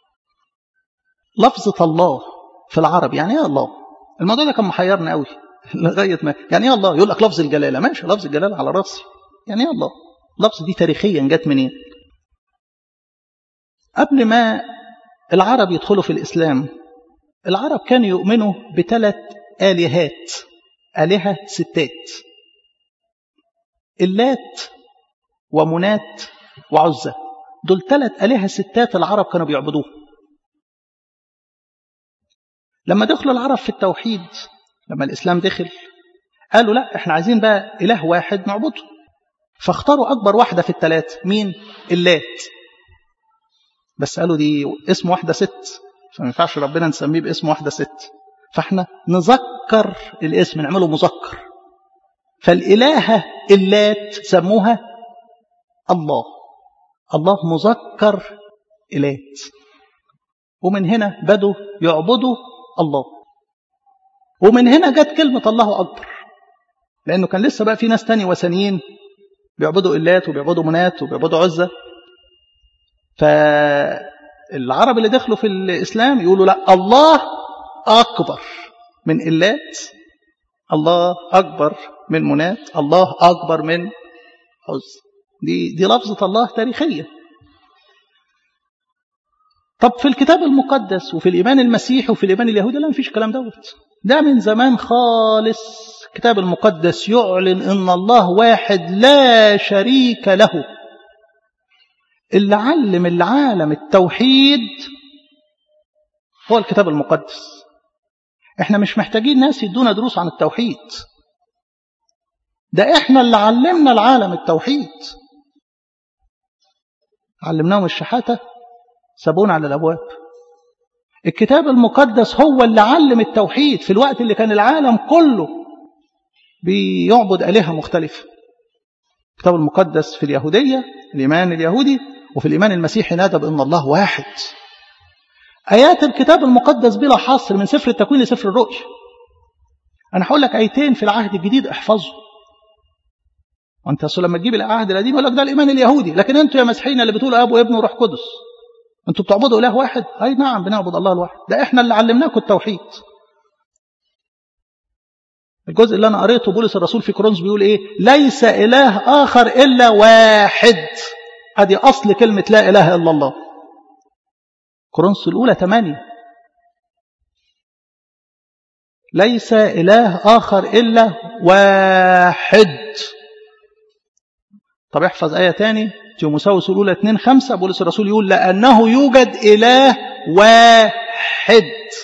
لفظة الله في العربي يعني ايه الله الموضوع ده كان محيرنا قوي لغاية ما يعني ايه الله يقول لك لفظ الجلالة ماشي لفظ الجلالة على راسي يعني ايه الله لفظ دي تاريخيا جت منين قبل ما العرب يدخلوا في الإسلام العرب كانوا يؤمنوا بثلاث آلهات آلهة ستات اللات ومنات وعزة دول ثلاث آلهة ستات العرب كانوا بيعبدوه لما دخلوا العرب في التوحيد لما الإسلام دخل قالوا لا احنا عايزين بقى إله واحد نعبده فاختاروا أكبر واحدة في الثلاث مين اللات بس قالوا دي اسم واحدة ست فما ينفعش ربنا نسميه باسم واحدة ست فاحنا نذكر الاسم نعمله مذكر فالإلهة اللات سموها الله الله مذكر إلات ومن هنا بدوا يعبدوا الله ومن هنا جت كلمة الله أكبر لأنه كان لسه بقى في ناس تاني وثنيين بيعبدوا إلات وبيعبدوا منات وبيعبدوا عزة فالعرب اللي دخلوا في الإسلام يقولوا لا الله أكبر من إلات الله أكبر من منات الله أكبر من عز دي, دي لفظة الله تاريخية طب في الكتاب المقدس وفي الإيمان المسيحي وفي الإيمان اليهودي لا مفيش الكلام دوت ده من زمان خالص الكتاب المقدس يعلن ان الله واحد لا شريك له اللي علم العالم التوحيد هو الكتاب المقدس احنا مش محتاجين ناس يدونا دروس عن التوحيد ده احنا اللي علمنا العالم التوحيد علمناهم الشحاتة سابونا على الأبواب الكتاب المقدس هو اللي علم التوحيد في الوقت اللي كان العالم كله بيعبد آلهة مختلفة الكتاب المقدس في اليهودية الإيمان اليهودي وفي الإيمان المسيحي نادى بأن الله واحد آيات الكتاب المقدس بلا حصر من سفر التكوين لسفر الرؤيا أنا هقول لك آيتين في العهد الجديد احفظه وانت اصل لما تجيب العهد القديم يقول لك ده الايمان اليهودي لكن انتوا يا مسيحيين اللي بتقولوا اب وابن وروح قدس انتوا بتعبدوا اله واحد اي نعم بنعبد الله الواحد ده احنا اللي علمناكم التوحيد الجزء اللي انا قريته بولس الرسول في كورنثوس بيقول ايه ليس اله اخر الا واحد ادي اصل كلمه لا اله الا الله كورنثوس الاولى 8 ليس اله اخر الا واحد طب احفظ آية تاني تيموساوس الأولى 2 5 بولس الرسول يقول لأنه يوجد إله واحد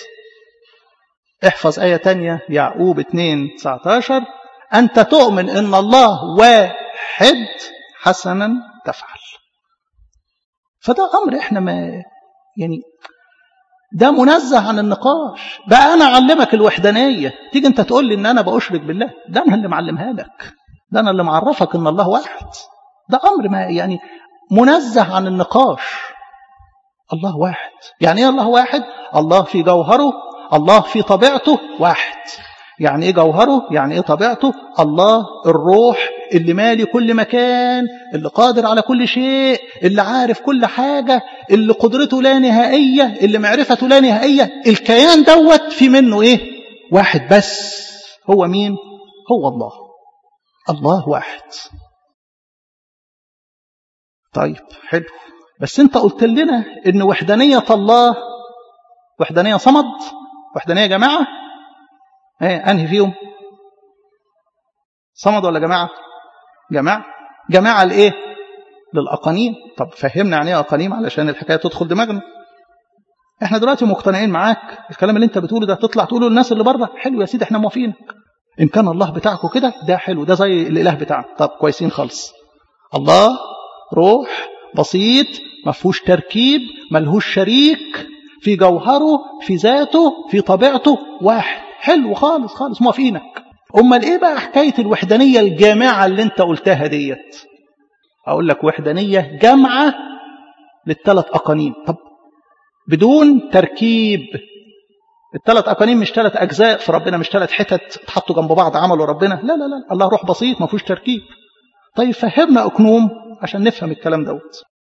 احفظ آية تانية يعقوب 2 19 أنت تؤمن أن الله واحد حسنا تفعل فده أمر إحنا ما يعني ده منزه عن النقاش بقى أنا أعلمك الوحدانية تيجي أنت تقول لي أن أنا بأشرك بالله ده أنا اللي معلمها لك ده أنا اللي معرفك أن الله واحد ده أمر ما يعني منزه عن النقاش الله واحد يعني إيه الله واحد الله في جوهره الله في طبيعته واحد يعني إيه جوهره يعني إيه طبيعته الله الروح اللي مالي كل مكان اللي قادر على كل شيء اللي عارف كل حاجة اللي قدرته لا نهائية اللي معرفته لا نهائية الكيان دوت في منه إيه واحد بس هو مين هو الله الله واحد طيب حلو بس انت قلت لنا ان وحدانية الله وحدانية صمد وحدانية جماعة ايه انهي فيهم صمد ولا جماعة جماعة جماعة لايه للأقانيم طب فهمنا يعني ايه أقانيم علشان الحكاية تدخل دماغنا احنا دلوقتي مقتنعين معاك الكلام اللي انت بتقوله ده تطلع تقوله للناس اللي بره حلو يا سيدي احنا موافقينك ان كان الله بتاعكم كده ده حلو ده زي الاله بتاعك طب كويسين خالص الله روح بسيط ما فيهوش تركيب ملهوش شريك في جوهره في ذاته في طبيعته واحد حلو خالص خالص موافقينك امال ايه بقى حكايه الوحدانيه الجامعه اللي انت قلتها ديت اقول لك وحدانيه جامعه للثلاث اقانيم طب بدون تركيب الثلاث اقانيم مش ثلاث اجزاء في ربنا مش ثلاث حتت اتحطوا جنب بعض عملوا ربنا لا لا لا الله روح بسيط ما فيهوش تركيب طيب فهمنا اقنوم عشان نفهم الكلام دوت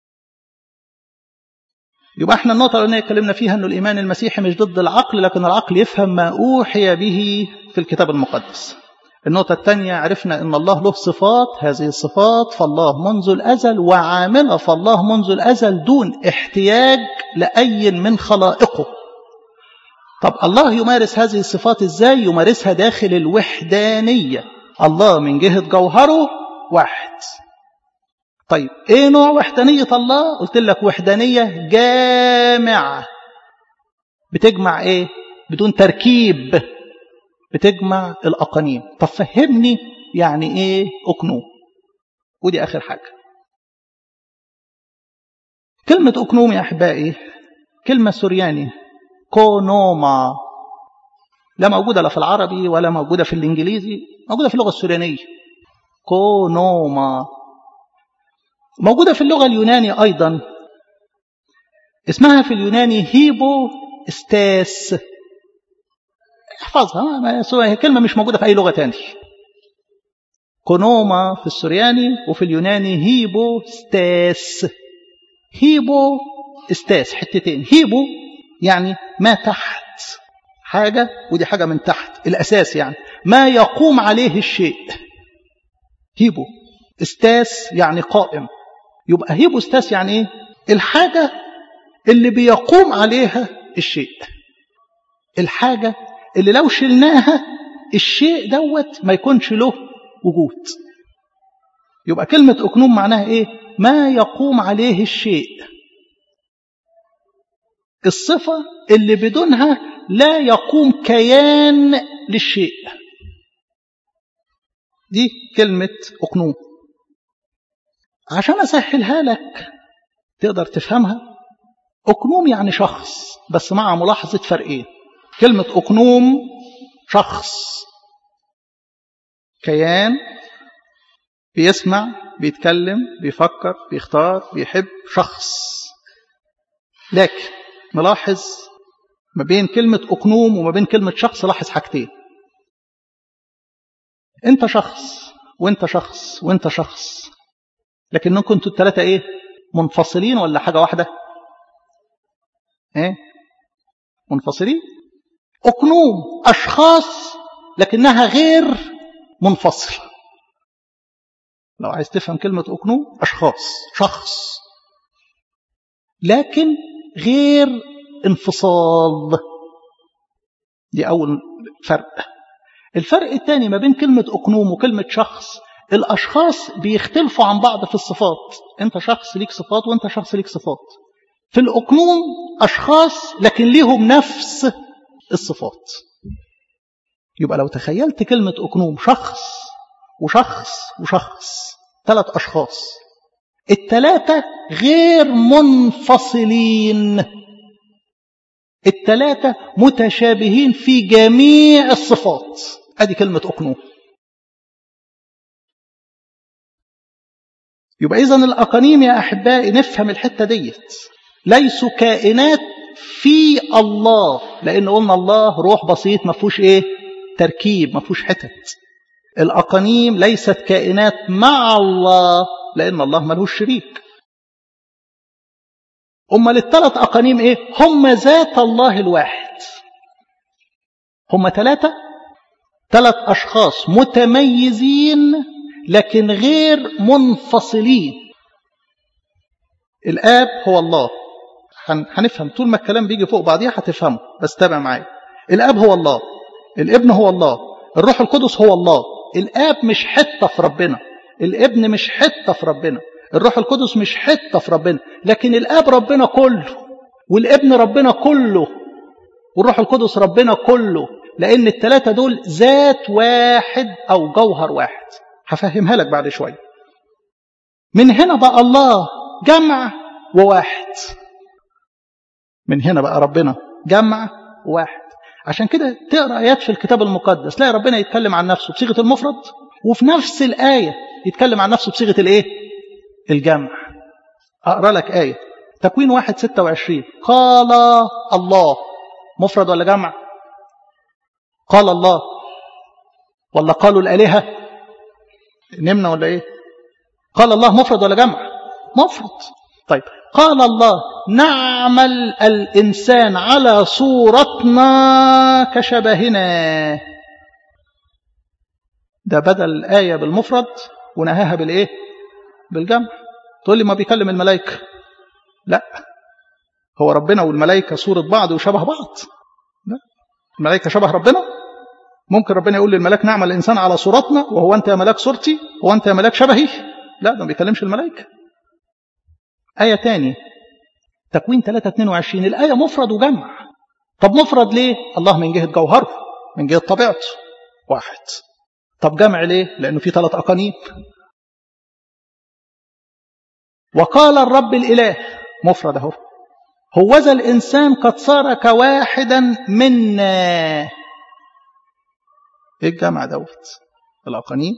يبقى احنا النقطة اللي اتكلمنا فيها انه الايمان المسيحي مش ضد العقل لكن العقل يفهم ما اوحي به في الكتاب المقدس. النقطة الثانية عرفنا ان الله له صفات هذه الصفات فالله منذ الازل وعاملة فالله منذ الازل دون احتياج لاي من خلائقه. طب الله يمارس هذه الصفات ازاي؟ يمارسها داخل الوحدانية. الله من جهة جوهره واحد طيب ايه نوع وحدانية الله قلت لك وحدانية جامعة بتجمع ايه بدون تركيب بتجمع الأقانيم طب فهمني يعني ايه أقنوم ودي آخر حاجة كلمة أقنوم يا أحبائي كلمة سورياني كونوما لا موجودة لا في العربي ولا موجودة في الإنجليزي موجودة في اللغة السوريانية كونوما موجودة في اللغة اليونانية أيضا اسمها في اليوناني هيبو استاس احفظها هي كلمة مش موجودة في أي لغة تانية كونوما في السورياني وفي اليوناني هيبو استاس هيبو استاس حتتين هيبو يعني ما تحت حاجة ودي حاجة من تحت الأساس يعني ما يقوم عليه الشيء هيبو استاس يعني قائم يبقى هيبوستاس يعني ايه الحاجة اللي بيقوم عليها الشيء الحاجة اللي لو شلناها الشيء دوت ما يكونش له وجود يبقى كلمة أكنوم معناها ايه ما يقوم عليه الشيء الصفة اللي بدونها لا يقوم كيان للشيء دي كلمة أقنوم عشان أسهلها لك تقدر تفهمها أقنوم يعني شخص بس مع ملاحظة فرقين كلمة أقنوم شخص كيان بيسمع بيتكلم بيفكر بيختار بيحب شخص لكن نلاحظ ما بين كلمة أقنوم وما بين كلمة شخص لاحظ حاجتين أنت شخص وأنت شخص وأنت شخص لكنكم كنتوا الثلاثة إيه منفصلين ولا حاجة واحدة إيه منفصلين أقنوم أشخاص لكنها غير منفصلة لو عايز تفهم كلمة أقنوم أشخاص شخص لكن غير انفصال دي أول فرق الفرق الثاني ما بين كلمة أقنوم وكلمة شخص الأشخاص بيختلفوا عن بعض في الصفات أنت شخص ليك صفات وأنت شخص ليك صفات في الأقنوم أشخاص لكن ليهم نفس الصفات يبقى لو تخيلت كلمة أقنوم شخص وشخص وشخص ثلاث أشخاص الثلاثة غير منفصلين الثلاثة متشابهين في جميع الصفات ادي كلمة أقنوم يبقى إذا الأقانيم يا أحبائي نفهم الحتة ديت ليسوا كائنات في الله لأن قلنا الله روح بسيط ما فيهوش إيه تركيب ما فيهوش حتت الأقانيم ليست كائنات مع الله لأن الله ملوش شريك أمال الثلاث أقانيم إيه هم ذات الله الواحد هم ثلاثة ثلاث أشخاص متميزين لكن غير منفصلين الآب هو الله هنفهم طول ما الكلام بيجي فوق بعضيها هتفهمه بس تابع معايا الآب هو الله الابن هو الله الروح القدس هو الله الآب مش حتة في ربنا الابن مش حتة في ربنا الروح القدس مش حتة في ربنا لكن الآب ربنا كله والابن ربنا كله والروح القدس ربنا كله لأن الثلاثة دول ذات واحد أو جوهر واحد هفهمها لك بعد شوية من هنا بقى الله جمع وواحد من هنا بقى ربنا جمع واحد عشان كده تقرا ايات في الكتاب المقدس تلاقي ربنا يتكلم عن نفسه بصيغه المفرد وفي نفس الايه يتكلم عن نفسه بصيغه الايه الجمع اقرا لك ايه تكوين واحد ستة وعشرين قال الله مفرد ولا جمع قال الله ولا قالوا الالهه نمنا ولا ايه قال الله مفرد ولا جمع مفرد طيب قال الله نعمل الإنسان على صورتنا كشبهنا ده بدل الآية بالمفرد ونهاها بالإيه بالجمع تقول لي ما بيكلم الملائكة لا هو ربنا والملائكة صورة بعض وشبه بعض لا الملائكة شبه ربنا ممكن ربنا يقول للملاك نعمل الإنسان على صورتنا وهو أنت يا ملاك صورتي هو أنت يا ملاك شبهي لا ده ما بيكلمش الملائكة آية تاني تكوين 3 22 الآية مفرد وجمع طب مفرد ليه الله من جهة جوهره من جهة طبيعته واحد طب جمع ليه لأنه في ثلاث أقانيم وقال الرب الإله مفرد اهو هوذا الإنسان قد صار كواحدا منا ايه الجمع دوت الأقانيم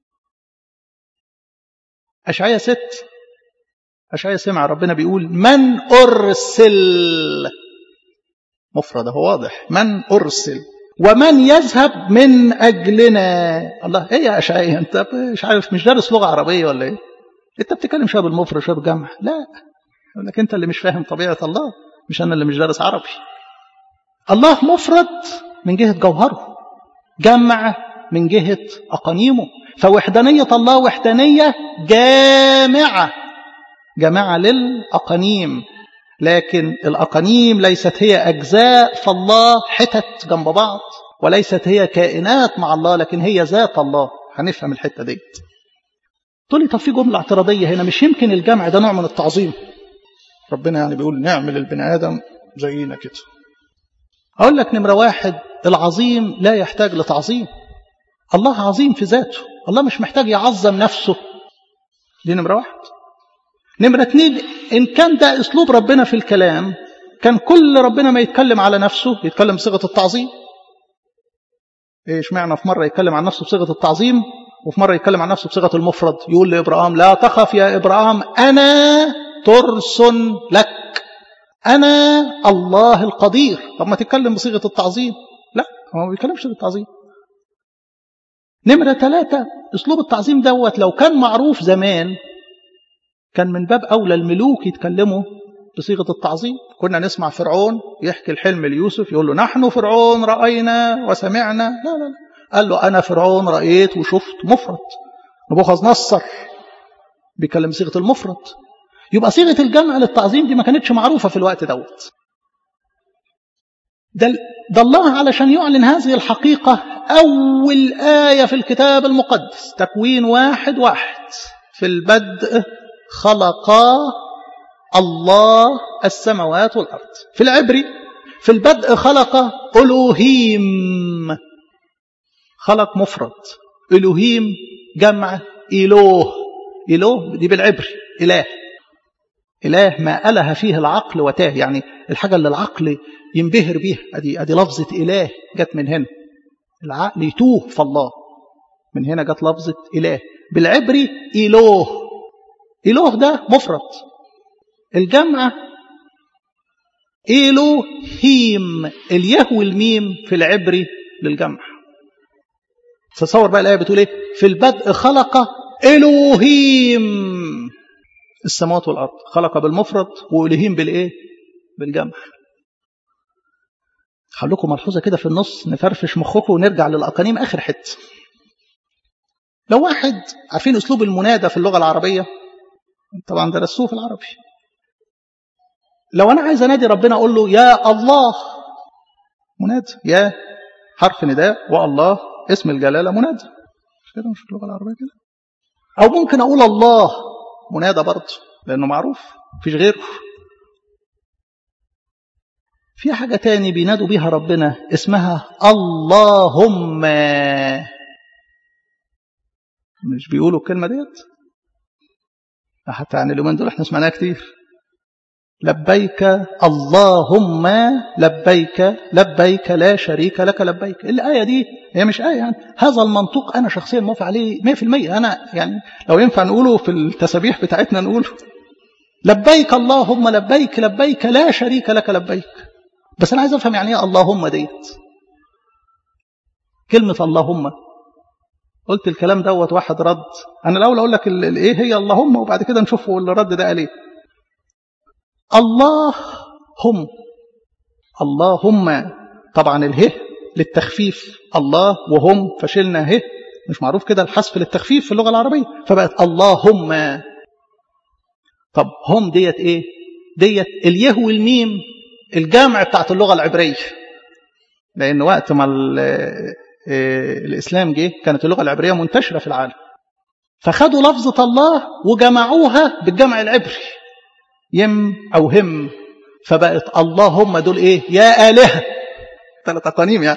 أشعية ست أشعية سمع ربنا بيقول من أرسل مفرد هو واضح من أرسل ومن يذهب من أجلنا الله إيه يا أشعية أنت مش عارف مش دارس لغة عربية ولا إيه أنت بتتكلم شوية بالمفرد شوية بالجمع لا يقول لك أنت اللي مش فاهم طبيعة الله مش أنا اللي مش دارس عربي الله مفرد من جهة جوهره جمع من جهة أقانيمه فوحدانية الله وحدانية جامعة جماعة للأقانيم لكن الأقانيم ليست هي أجزاء فالله حتت جنب بعض وليست هي كائنات مع الله لكن هي ذات الله هنفهم الحتة دي تقول لي طب في جملة اعتراضية هنا مش يمكن الجمع ده نوع من التعظيم ربنا يعني بيقول نعمل البني آدم زينا كده أقول لك نمرة واحد العظيم لا يحتاج لتعظيم الله عظيم في ذاته الله مش محتاج يعظم نفسه دي نمرة واحد نمرة اتنين إن كان ده أسلوب ربنا في الكلام كان كل ربنا ما يتكلم على نفسه يتكلم بصيغة التعظيم ايش معنى في مرة يتكلم عن نفسه بصيغة التعظيم وفي مرة يتكلم عن نفسه بصيغة المفرد يقول لإبراهيم لا تخف يا إبراهيم أنا ترس لك أنا الله القدير طب ما تتكلم بصيغة التعظيم لا هو ما بيتكلمش بصيغة التعظيم نمرة ثلاثة أسلوب التعظيم دوت لو كان معروف زمان كان من باب أولى الملوك يتكلموا بصيغة التعظيم كنا نسمع فرعون يحكي الحلم ليوسف يقول له نحن فرعون رأينا وسمعنا لا لا لا قال له أنا فرعون رأيت وشفت مفرد نبوخذ نصر بيكلم صيغة المفرد يبقى صيغة الجمع للتعظيم دي ما كانتش معروفة في الوقت دوت ده, ده الله علشان يعلن هذه الحقيقة أول آية في الكتاب المقدس تكوين واحد واحد في البدء خلقا الله السماوات والأرض في العبري في البدء خلق ألوهيم خلق مفرد ألوهيم جمع إله إله دي بالعبري إله إله ما أله فيه العقل وتاه يعني الحاجة اللي العقل ينبهر بيها أدي, أدي لفظة إله جت من هنا العقل يتوه في الله من هنا جت لفظة إله بالعبري إله إله ده مفرد الجمع إلوهيم اليه والميم في العبري للجمع تصور بقى الآية بتقول إيه في البدء خلق إلوهيم السماوات والأرض خلق بالمفرد وإلوهيم بالإيه بالجمع خلوكم ملحوظة كده في النص نفرفش مخكم ونرجع للأقانيم آخر حتة لو واحد عارفين أسلوب المنادى في اللغة العربية طبعا درسوه في العربي لو أنا عايز أنادي ربنا أقول له يا الله منادى يا حرف نداء والله اسم الجلالة منادى مش كده مش في اللغة العربية كده أو ممكن أقول الله منادى برضه لأنه معروف مفيش غيره في حاجة تاني بينادوا بيها ربنا اسمها اللهم مش بيقولوا الكلمة ديت حتى يعني اليومين دول احنا سمعناها كتير لبيك اللهم لبيك لبيك لا شريك لك لبيك الآية دي هي مش آية يعني هذا المنطوق أنا شخصيا موافق عليه 100% أنا يعني لو ينفع نقوله في التسابيح بتاعتنا نقوله لبيك اللهم لبيك لبيك لا شريك لك لبيك بس أنا عايز أفهم يعني إيه اللهم ديت كلمة اللهم قلت الكلام دوت واحد رد أنا الأول أقول لك إيه هي اللهم وبعد كده نشوف الرد ده قال إيه الله هم اللهم طبعا اله للتخفيف الله وهم فشلنا ه مش معروف كده الحذف للتخفيف في اللغة العربية فبقت اللهم طب هم ديت ايه ديت اليه والميم الجامع بتاعت اللغة العبرية لأن وقت ما الإسلام جه كانت اللغة العبرية منتشرة في العالم فخدوا لفظة الله وجمعوها بالجمع العبري يم أو هم فبقت اللهم دول إيه يا آلهة ثلاث أقانيم يعني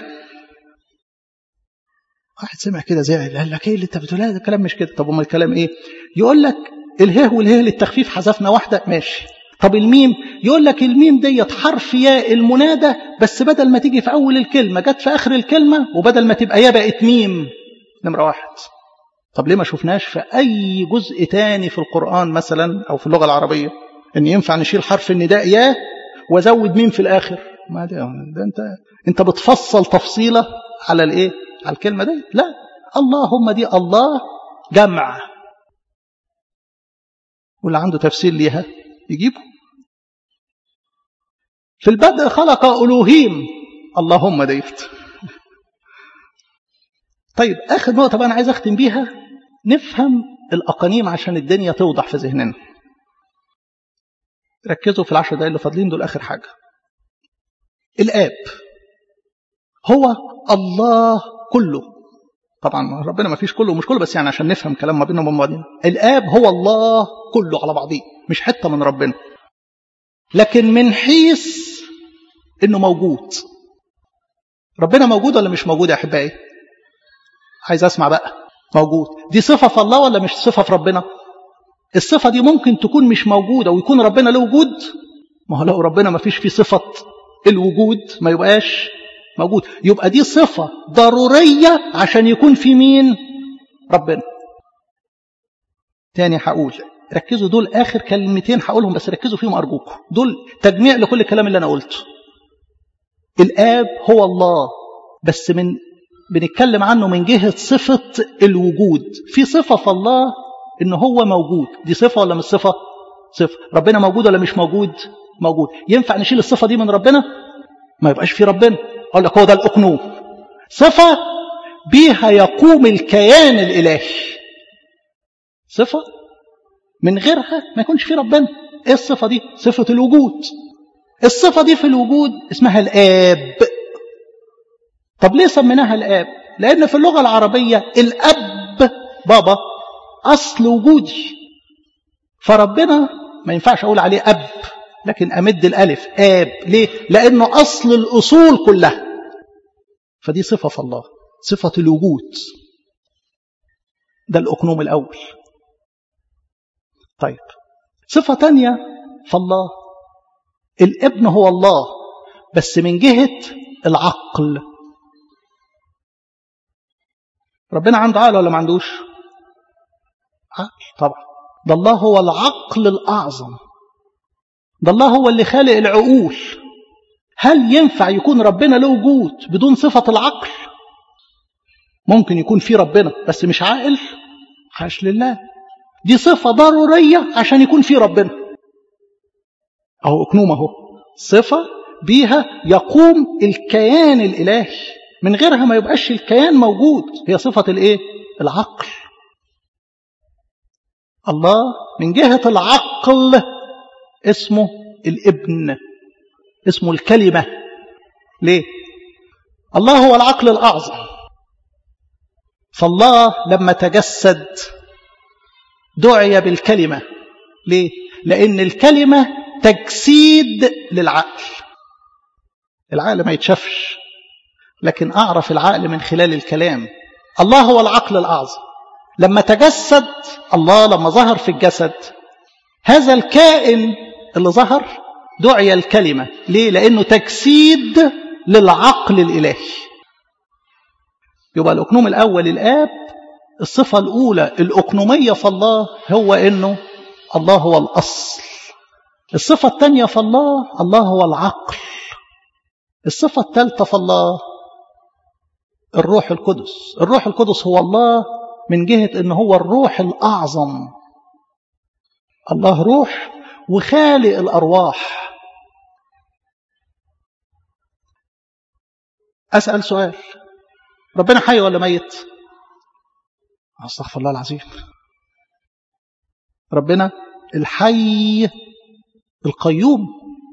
واحد سمع كده زعل قال لك ايه اللي انت بتقولها ده الكلام مش كده طب امال الكلام ايه يقول لك الهه والهه للتخفيف حذفنا واحده ماشي طب الميم يقول لك الميم ديت حرف ياء المنادى بس بدل ما تيجي في اول الكلمه جت في اخر الكلمه وبدل ما تبقى يا بقت ميم نمره واحد طب ليه ما شفناش في اي جزء تاني في القران مثلا او في اللغه العربيه ان ينفع نشيل حرف النداء يا وازود ميم في الاخر ما ده, ده انت انت بتفصل تفصيله على الايه على الكلمه دي لا اللهم دي الله جمع واللي عنده تفسير ليها يجيبه في البدء خلق ألوهيم اللهم ديت طيب آخر نقطة بقى أنا عايز أختم بيها نفهم الأقانيم عشان الدنيا توضح في ذهننا ركزوا في العشر دقايق اللي فاضلين دول آخر حاجة الآب هو الله كله طبعا ربنا ما فيش كله ومش كله بس يعني عشان نفهم كلام ما بيننا وبين بعضنا الآب هو الله كله على بعضيه مش حتة من ربنا لكن من حيث انه موجود ربنا موجود ولا مش موجود يا احبائي عايز اسمع بقى موجود دي صفة في الله ولا مش صفة في ربنا الصفة دي ممكن تكون مش موجودة ويكون ربنا له وجود ما هو لو ربنا ما فيش فيه صفة الوجود ما يبقاش موجود يبقى دي صفة ضرورية عشان يكون في مين ربنا تاني هقول ركزوا دول آخر كلمتين هقولهم بس ركزوا فيهم أرجوكم دول تجميع لكل الكلام اللي أنا قلته الآب هو الله بس من بنتكلم عنه من جهة صفة الوجود في صفة في الله إن هو موجود دي صفة ولا مش صفة صفة ربنا موجود ولا مش موجود موجود ينفع نشيل الصفة دي من ربنا ما يبقاش في ربنا أقول لك هو ده الأقنوم صفة بيها يقوم الكيان الإلهي صفة من غيرها ما يكونش في ربنا ايه الصفة دي صفة الوجود الصفة دي في الوجود اسمها الآب طب ليه سميناها الآب لأن في اللغة العربية الأب بابا أصل وجودي فربنا ما ينفعش أقول عليه أب لكن أمد الألف آب ليه لأنه أصل الأصول كلها فدي صفة في الله صفة الوجود ده الأقنوم الأول طيب صفة تانية فالله الابن هو الله بس من جهة العقل ربنا عنده عقل ولا ما عندوش عقل طبعا ده الله هو العقل الأعظم ده الله هو اللي خالق العقول هل ينفع يكون ربنا له وجود بدون صفة العقل ممكن يكون في ربنا بس مش عاقل حاش لله دي صفة ضرورية عشان يكون في ربنا أهو أكنوم أهو صفة بيها يقوم الكيان الإلهي من غيرها ما يبقاش الكيان موجود هي صفة الإيه؟ العقل الله من جهة العقل اسمه الابن اسمه الكلمة ليه؟ الله هو العقل الأعظم فالله لما تجسد دعي بالكلمة ليه؟ لأن الكلمة تجسيد للعقل العقل ما يتشافش لكن أعرف العقل من خلال الكلام الله هو العقل الأعظم لما تجسد الله لما ظهر في الجسد هذا الكائن اللي ظهر دعي الكلمة ليه؟ لأنه تجسيد للعقل الإلهي يبقى الأكنوم الأول الآب الصفة الأولى الأقنومية في الله هو أنه الله هو الأصل الصفة الثانية في الله الله هو العقل الصفة الثالثة في الله الروح القدس الروح القدس هو الله من جهة أنه هو الروح الأعظم الله روح وخالق الأرواح أسأل سؤال ربنا حي ولا ميت استغفر الله العظيم ربنا الحي القيوم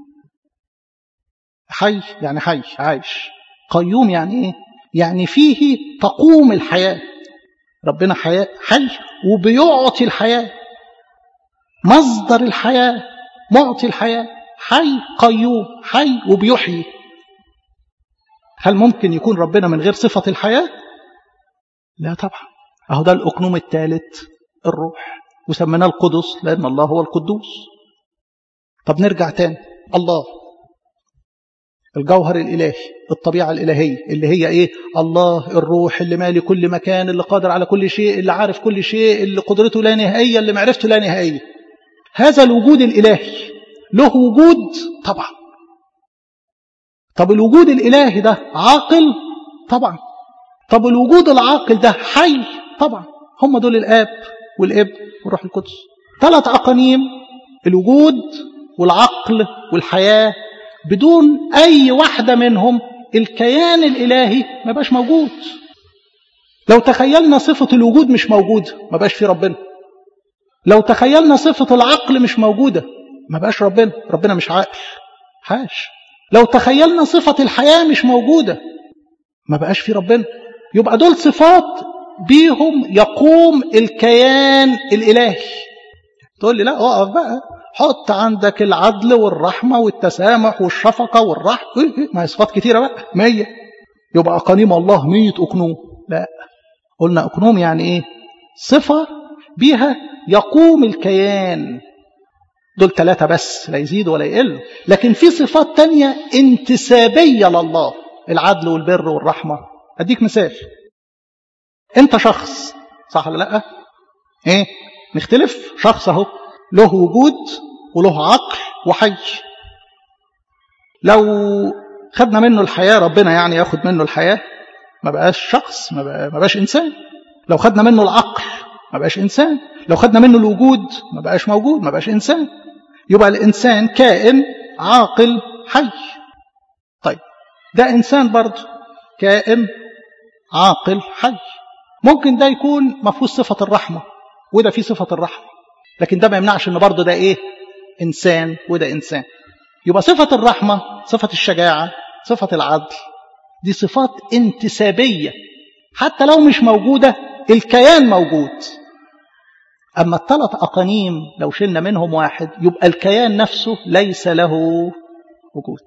حي يعني حي عايش قيوم يعني ايه يعني فيه تقوم الحياة ربنا حياة حي وبيعطي الحياة مصدر الحياة معطي الحياة حي قيوم حي وبيحيي هل ممكن يكون ربنا من غير صفة الحياة لا طبعا أهو ده الأقنوم الثالث الروح وسميناه القدس لأن الله هو القدوس طب نرجع تاني الله الجوهر الإلهي الطبيعة الإلهية اللي هي إيه الله الروح اللي مالي كل مكان اللي قادر على كل شيء اللي عارف كل شيء اللي قدرته لا نهائية اللي معرفته لا نهائية هذا الوجود الإلهي له وجود طبعا طب الوجود الإلهي ده عاقل طبعا طب الوجود العاقل ده حي طبعا هم دول الآب والابن والروح القدس ثلاث أقانيم الوجود والعقل والحياة بدون أي واحدة منهم الكيان الإلهي ما بقاش موجود لو تخيلنا صفة الوجود مش موجودة ما بقاش في ربنا لو تخيلنا صفة العقل مش موجودة ما بقاش ربنا ربنا مش عاقل حاش لو تخيلنا صفة الحياة مش موجودة ما بقاش في ربنا يبقى دول صفات بيهم يقوم الكيان الإلهي تقول لي لا اقف بقى حط عندك العدل والرحمة والتسامح والشفقة والرحمة ما هي صفات كتيرة بقى مية يبقى أقانيم الله مية أقنوم لا قلنا أقنوم يعني إيه صفة بيها يقوم الكيان دول ثلاثة بس لا يزيد ولا يقل لكن في صفات تانية انتسابية لله العدل والبر والرحمة أديك مثال أنت شخص صح ولا لأ إيه نختلف شخص أهو له وجود وله عقل وحي لو خدنا منه الحياة ربنا يعني ياخد منه الحياة ما بقاش شخص ما, بقى ما بقاش إنسان لو خدنا منه العقل ما بقاش إنسان لو خدنا منه الوجود ما بقاش موجود ما بقاش إنسان يبقى الإنسان كائن عاقل حي طيب ده إنسان برضه كائن عاقل حي ممكن ده يكون ما فيهوش صفة الرحمة وده فيه صفة الرحمة لكن ده ما يمنعش ان برضه ده ايه انسان وده انسان يبقى صفة الرحمة صفة الشجاعة صفة العدل دي صفات انتسابية حتى لو مش موجودة الكيان موجود أما الثلاث أقانيم لو شلنا منهم واحد يبقى الكيان نفسه ليس له وجود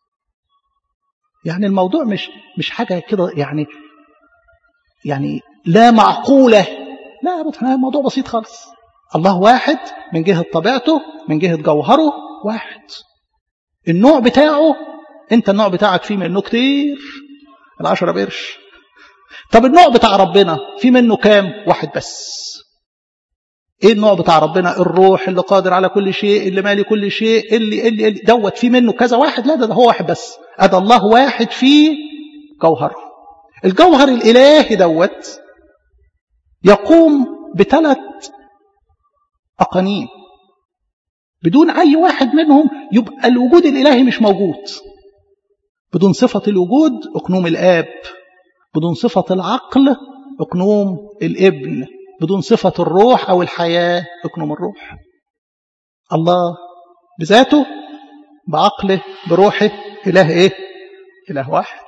يعني الموضوع مش مش حاجة كده يعني يعني لا معقولة لا أبدا الموضوع بسيط خالص الله واحد من جهة طبيعته من جهة جوهره واحد النوع بتاعه انت النوع بتاعك فيه منه كتير العشرة بقرش طب النوع بتاع ربنا في منه كام واحد بس ايه النوع بتاع ربنا الروح اللي قادر على كل شيء اللي مالي كل شيء اللي اللي, اللي دوت في منه كذا واحد لا ده, ده هو واحد بس ادى الله واحد في جوهره الجوهر الالهي دوت يقوم بثلاث أقانيم بدون أي واحد منهم يبقى الوجود الإلهي مش موجود بدون صفة الوجود أقنوم الآب بدون صفة العقل أقنوم الابن بدون صفة الروح أو الحياة أقنوم الروح الله بذاته بعقله بروحه إله إيه إله واحد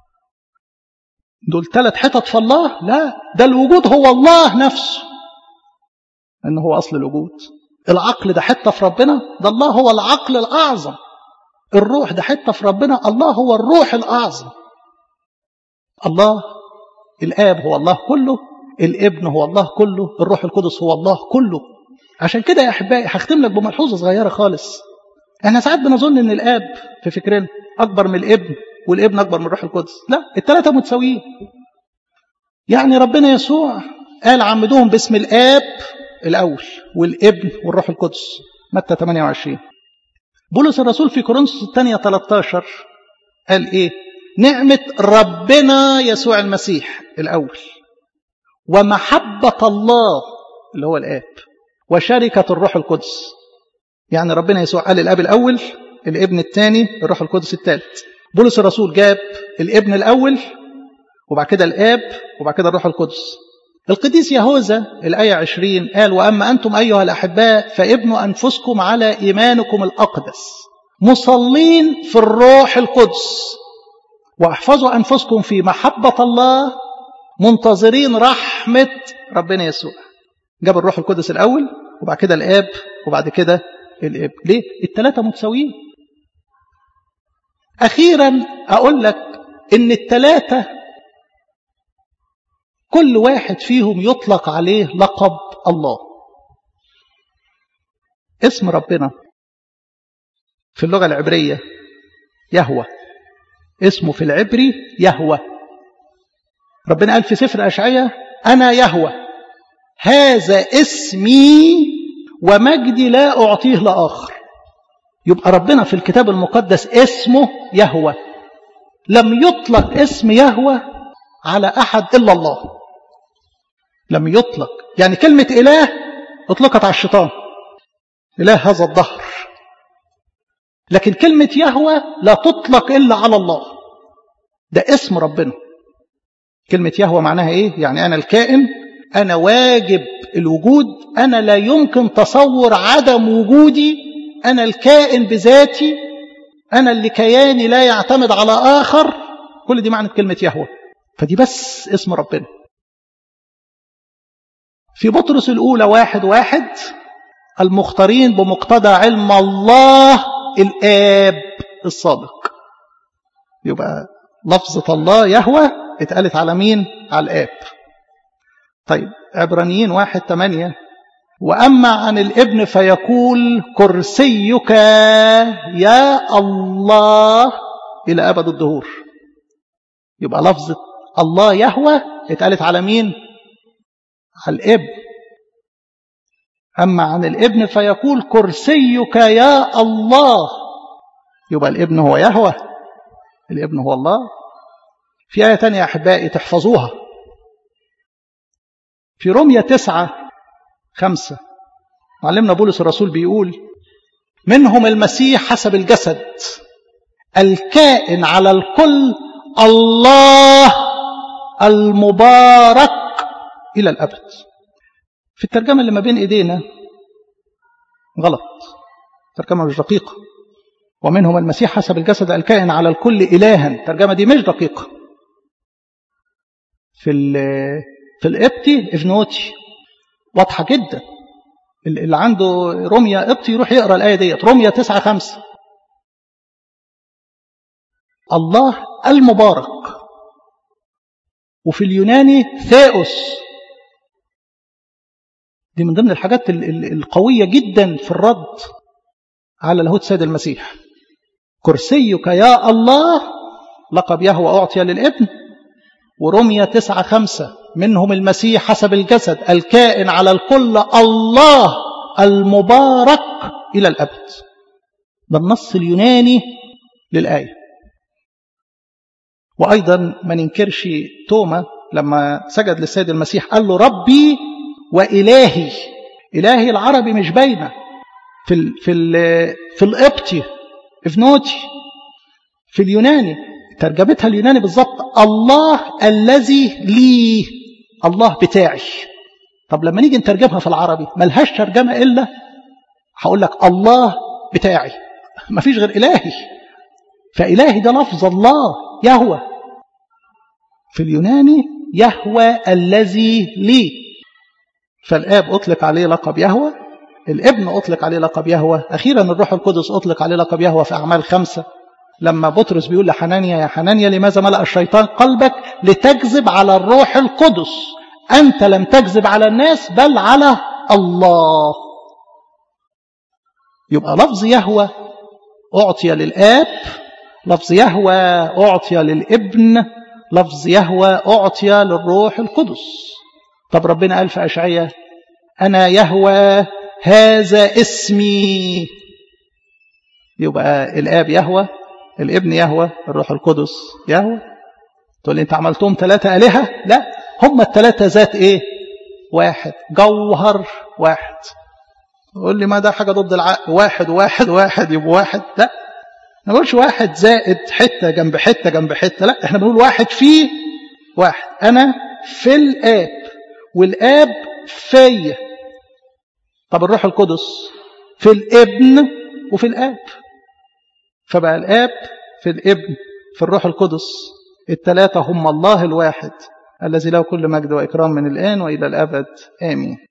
دول ثلاث حتت في الله لا ده الوجود هو الله نفسه أنه هو أصل الوجود العقل ده حتة في ربنا ده الله هو العقل الأعظم الروح ده حتة في ربنا الله هو الروح الأعظم الله الآب هو الله كله الابن هو الله كله الروح القدس هو الله كله عشان كده يا أحبائي هختم لك بملحوظة صغيرة خالص احنا ساعات بنظن ان الآب في فكرنا أكبر من الابن والابن أكبر من الروح القدس لا الثلاثة متساويين يعني ربنا يسوع قال عمدوهم باسم الآب الأول والابن والروح القدس متى 28 بولس الرسول في كورنثوس الثانية 13 قال إيه نعمة ربنا يسوع المسيح الأول ومحبة الله اللي هو الآب وشركة الروح القدس يعني ربنا يسوع قال الآب الأول الابن الثاني الروح القدس الثالث بولس الرسول جاب الابن الأول وبعد كده الآب وبعد كده الروح القدس القديس يهوذا الآية 20 قال وأما أنتم أيها الأحباء فابنوا أنفسكم على إيمانكم الأقدس مصلين في الروح القدس واحفظوا أنفسكم في محبة الله منتظرين رحمة ربنا يسوع جاب الروح القدس الأول وبعد كده الآب وبعد كده الابن ليه؟ الثلاثة متساويين أخيرا أقول لك إن الثلاثة كل واحد فيهم يطلق عليه لقب الله اسم ربنا في اللغة العبرية يهوى اسمه في العبري يهوى ربنا قال في سفر أشعية أنا يهوى هذا اسمي ومجدي لا أعطيه لآخر يبقى ربنا في الكتاب المقدس اسمه يهوى لم يطلق اسم يهوى على أحد إلا الله لم يطلق يعني كلمة إله اطلقت على الشيطان إله هذا الظهر لكن كلمة يهوى لا تطلق إلا على الله ده اسم ربنا كلمة يهوى معناها إيه؟ يعني أنا الكائن أنا واجب الوجود أنا لا يمكن تصور عدم وجودي أنا الكائن بذاتي أنا اللي كياني لا يعتمد على آخر كل دي معنى كلمة يهوى فدي بس اسم ربنا في بطرس الأولى واحد واحد المختارين بمقتضى علم الله الآب الصادق يبقى لفظة الله يهوى اتقالت على مين؟ على الآب طيب عبرانيين واحد تمانية وأما عن الابن فيقول كرسيك يا الله إلى أبد الدهور يبقى لفظة الله يهوى اتقالت على مين؟ على الابن أما عن الابن فيقول كرسيك يا الله يبقى الابن هو يهوى الابن هو الله في آية تانية يا أحبائي تحفظوها في رمية تسعة خمسة معلمنا بولس الرسول بيقول منهم المسيح حسب الجسد الكائن على الكل الله المبارك إلى الأبد في الترجمة اللي ما بين إيدينا غلط الترجمة مش دقيقة ومنهم المسيح حسب الجسد الكائن على الكل إلها الترجمة دي مش دقيقة في في القبطي افنوتي واضحة جدا اللي عنده رمية قبطي يروح يقرأ الآية ديت رمية تسعة خمسة الله المبارك وفي اليوناني ثاؤس دي من ضمن الحاجات القوية جدا في الرد على لاهوت سيد المسيح كرسيك يا الله لقب يهوى أعطي للابن ورمية تسعة خمسة منهم المسيح حسب الجسد الكائن على الكل الله المبارك إلى الأبد ده النص اليوناني للآية وأيضا ما ننكرش توما لما سجد للسيد المسيح قال له ربي وإلهي إلهي العربي مش باينة في ال في ال في القبطي افنوتي في اليوناني ترجمتها اليوناني بالظبط الله الذي لي الله بتاعي طب لما نيجي نترجمها في العربي ملهاش ترجمة إلا هقول لك الله بتاعي مفيش غير إلهي فإلهي ده لفظ الله يهوى في اليوناني يهوى الذي لي فالآب أطلق عليه لقب يهوى الابن أطلق عليه لقب يهوى أخيرا الروح القدس أطلق عليه لقب يهوى في أعمال خمسة لما بطرس بيقول لحنانيا يا حنانيا لماذا ملأ الشيطان قلبك لتكذب على الروح القدس أنت لم تكذب على الناس بل على الله يبقى لفظ يهوى أعطي للآب لفظ يهوى أعطي للابن لفظ يهوى أعطي للروح القدس طب ربنا قال في أشعية أنا يهوى هذا اسمي يبقى الآب يهوى الابن يهوى الروح القدس يهوى تقول لي انت عملتهم ثلاثة آلهة لا هم الثلاثة ذات ايه واحد جوهر واحد تقول لي ما ده حاجة ضد العقل واحد واحد واحد يبقى واحد لا ما بقولش واحد زائد حتة جنب حتة جنب حتة لا احنا بنقول واحد فيه واحد انا في الآب والآب فيا طب الروح القدس في الابن وفي الآب فبقى الآب في الابن في الروح القدس الثلاثة هم الله الواحد الذي له كل مجد وإكرام من الآن وإلى الأبد آمين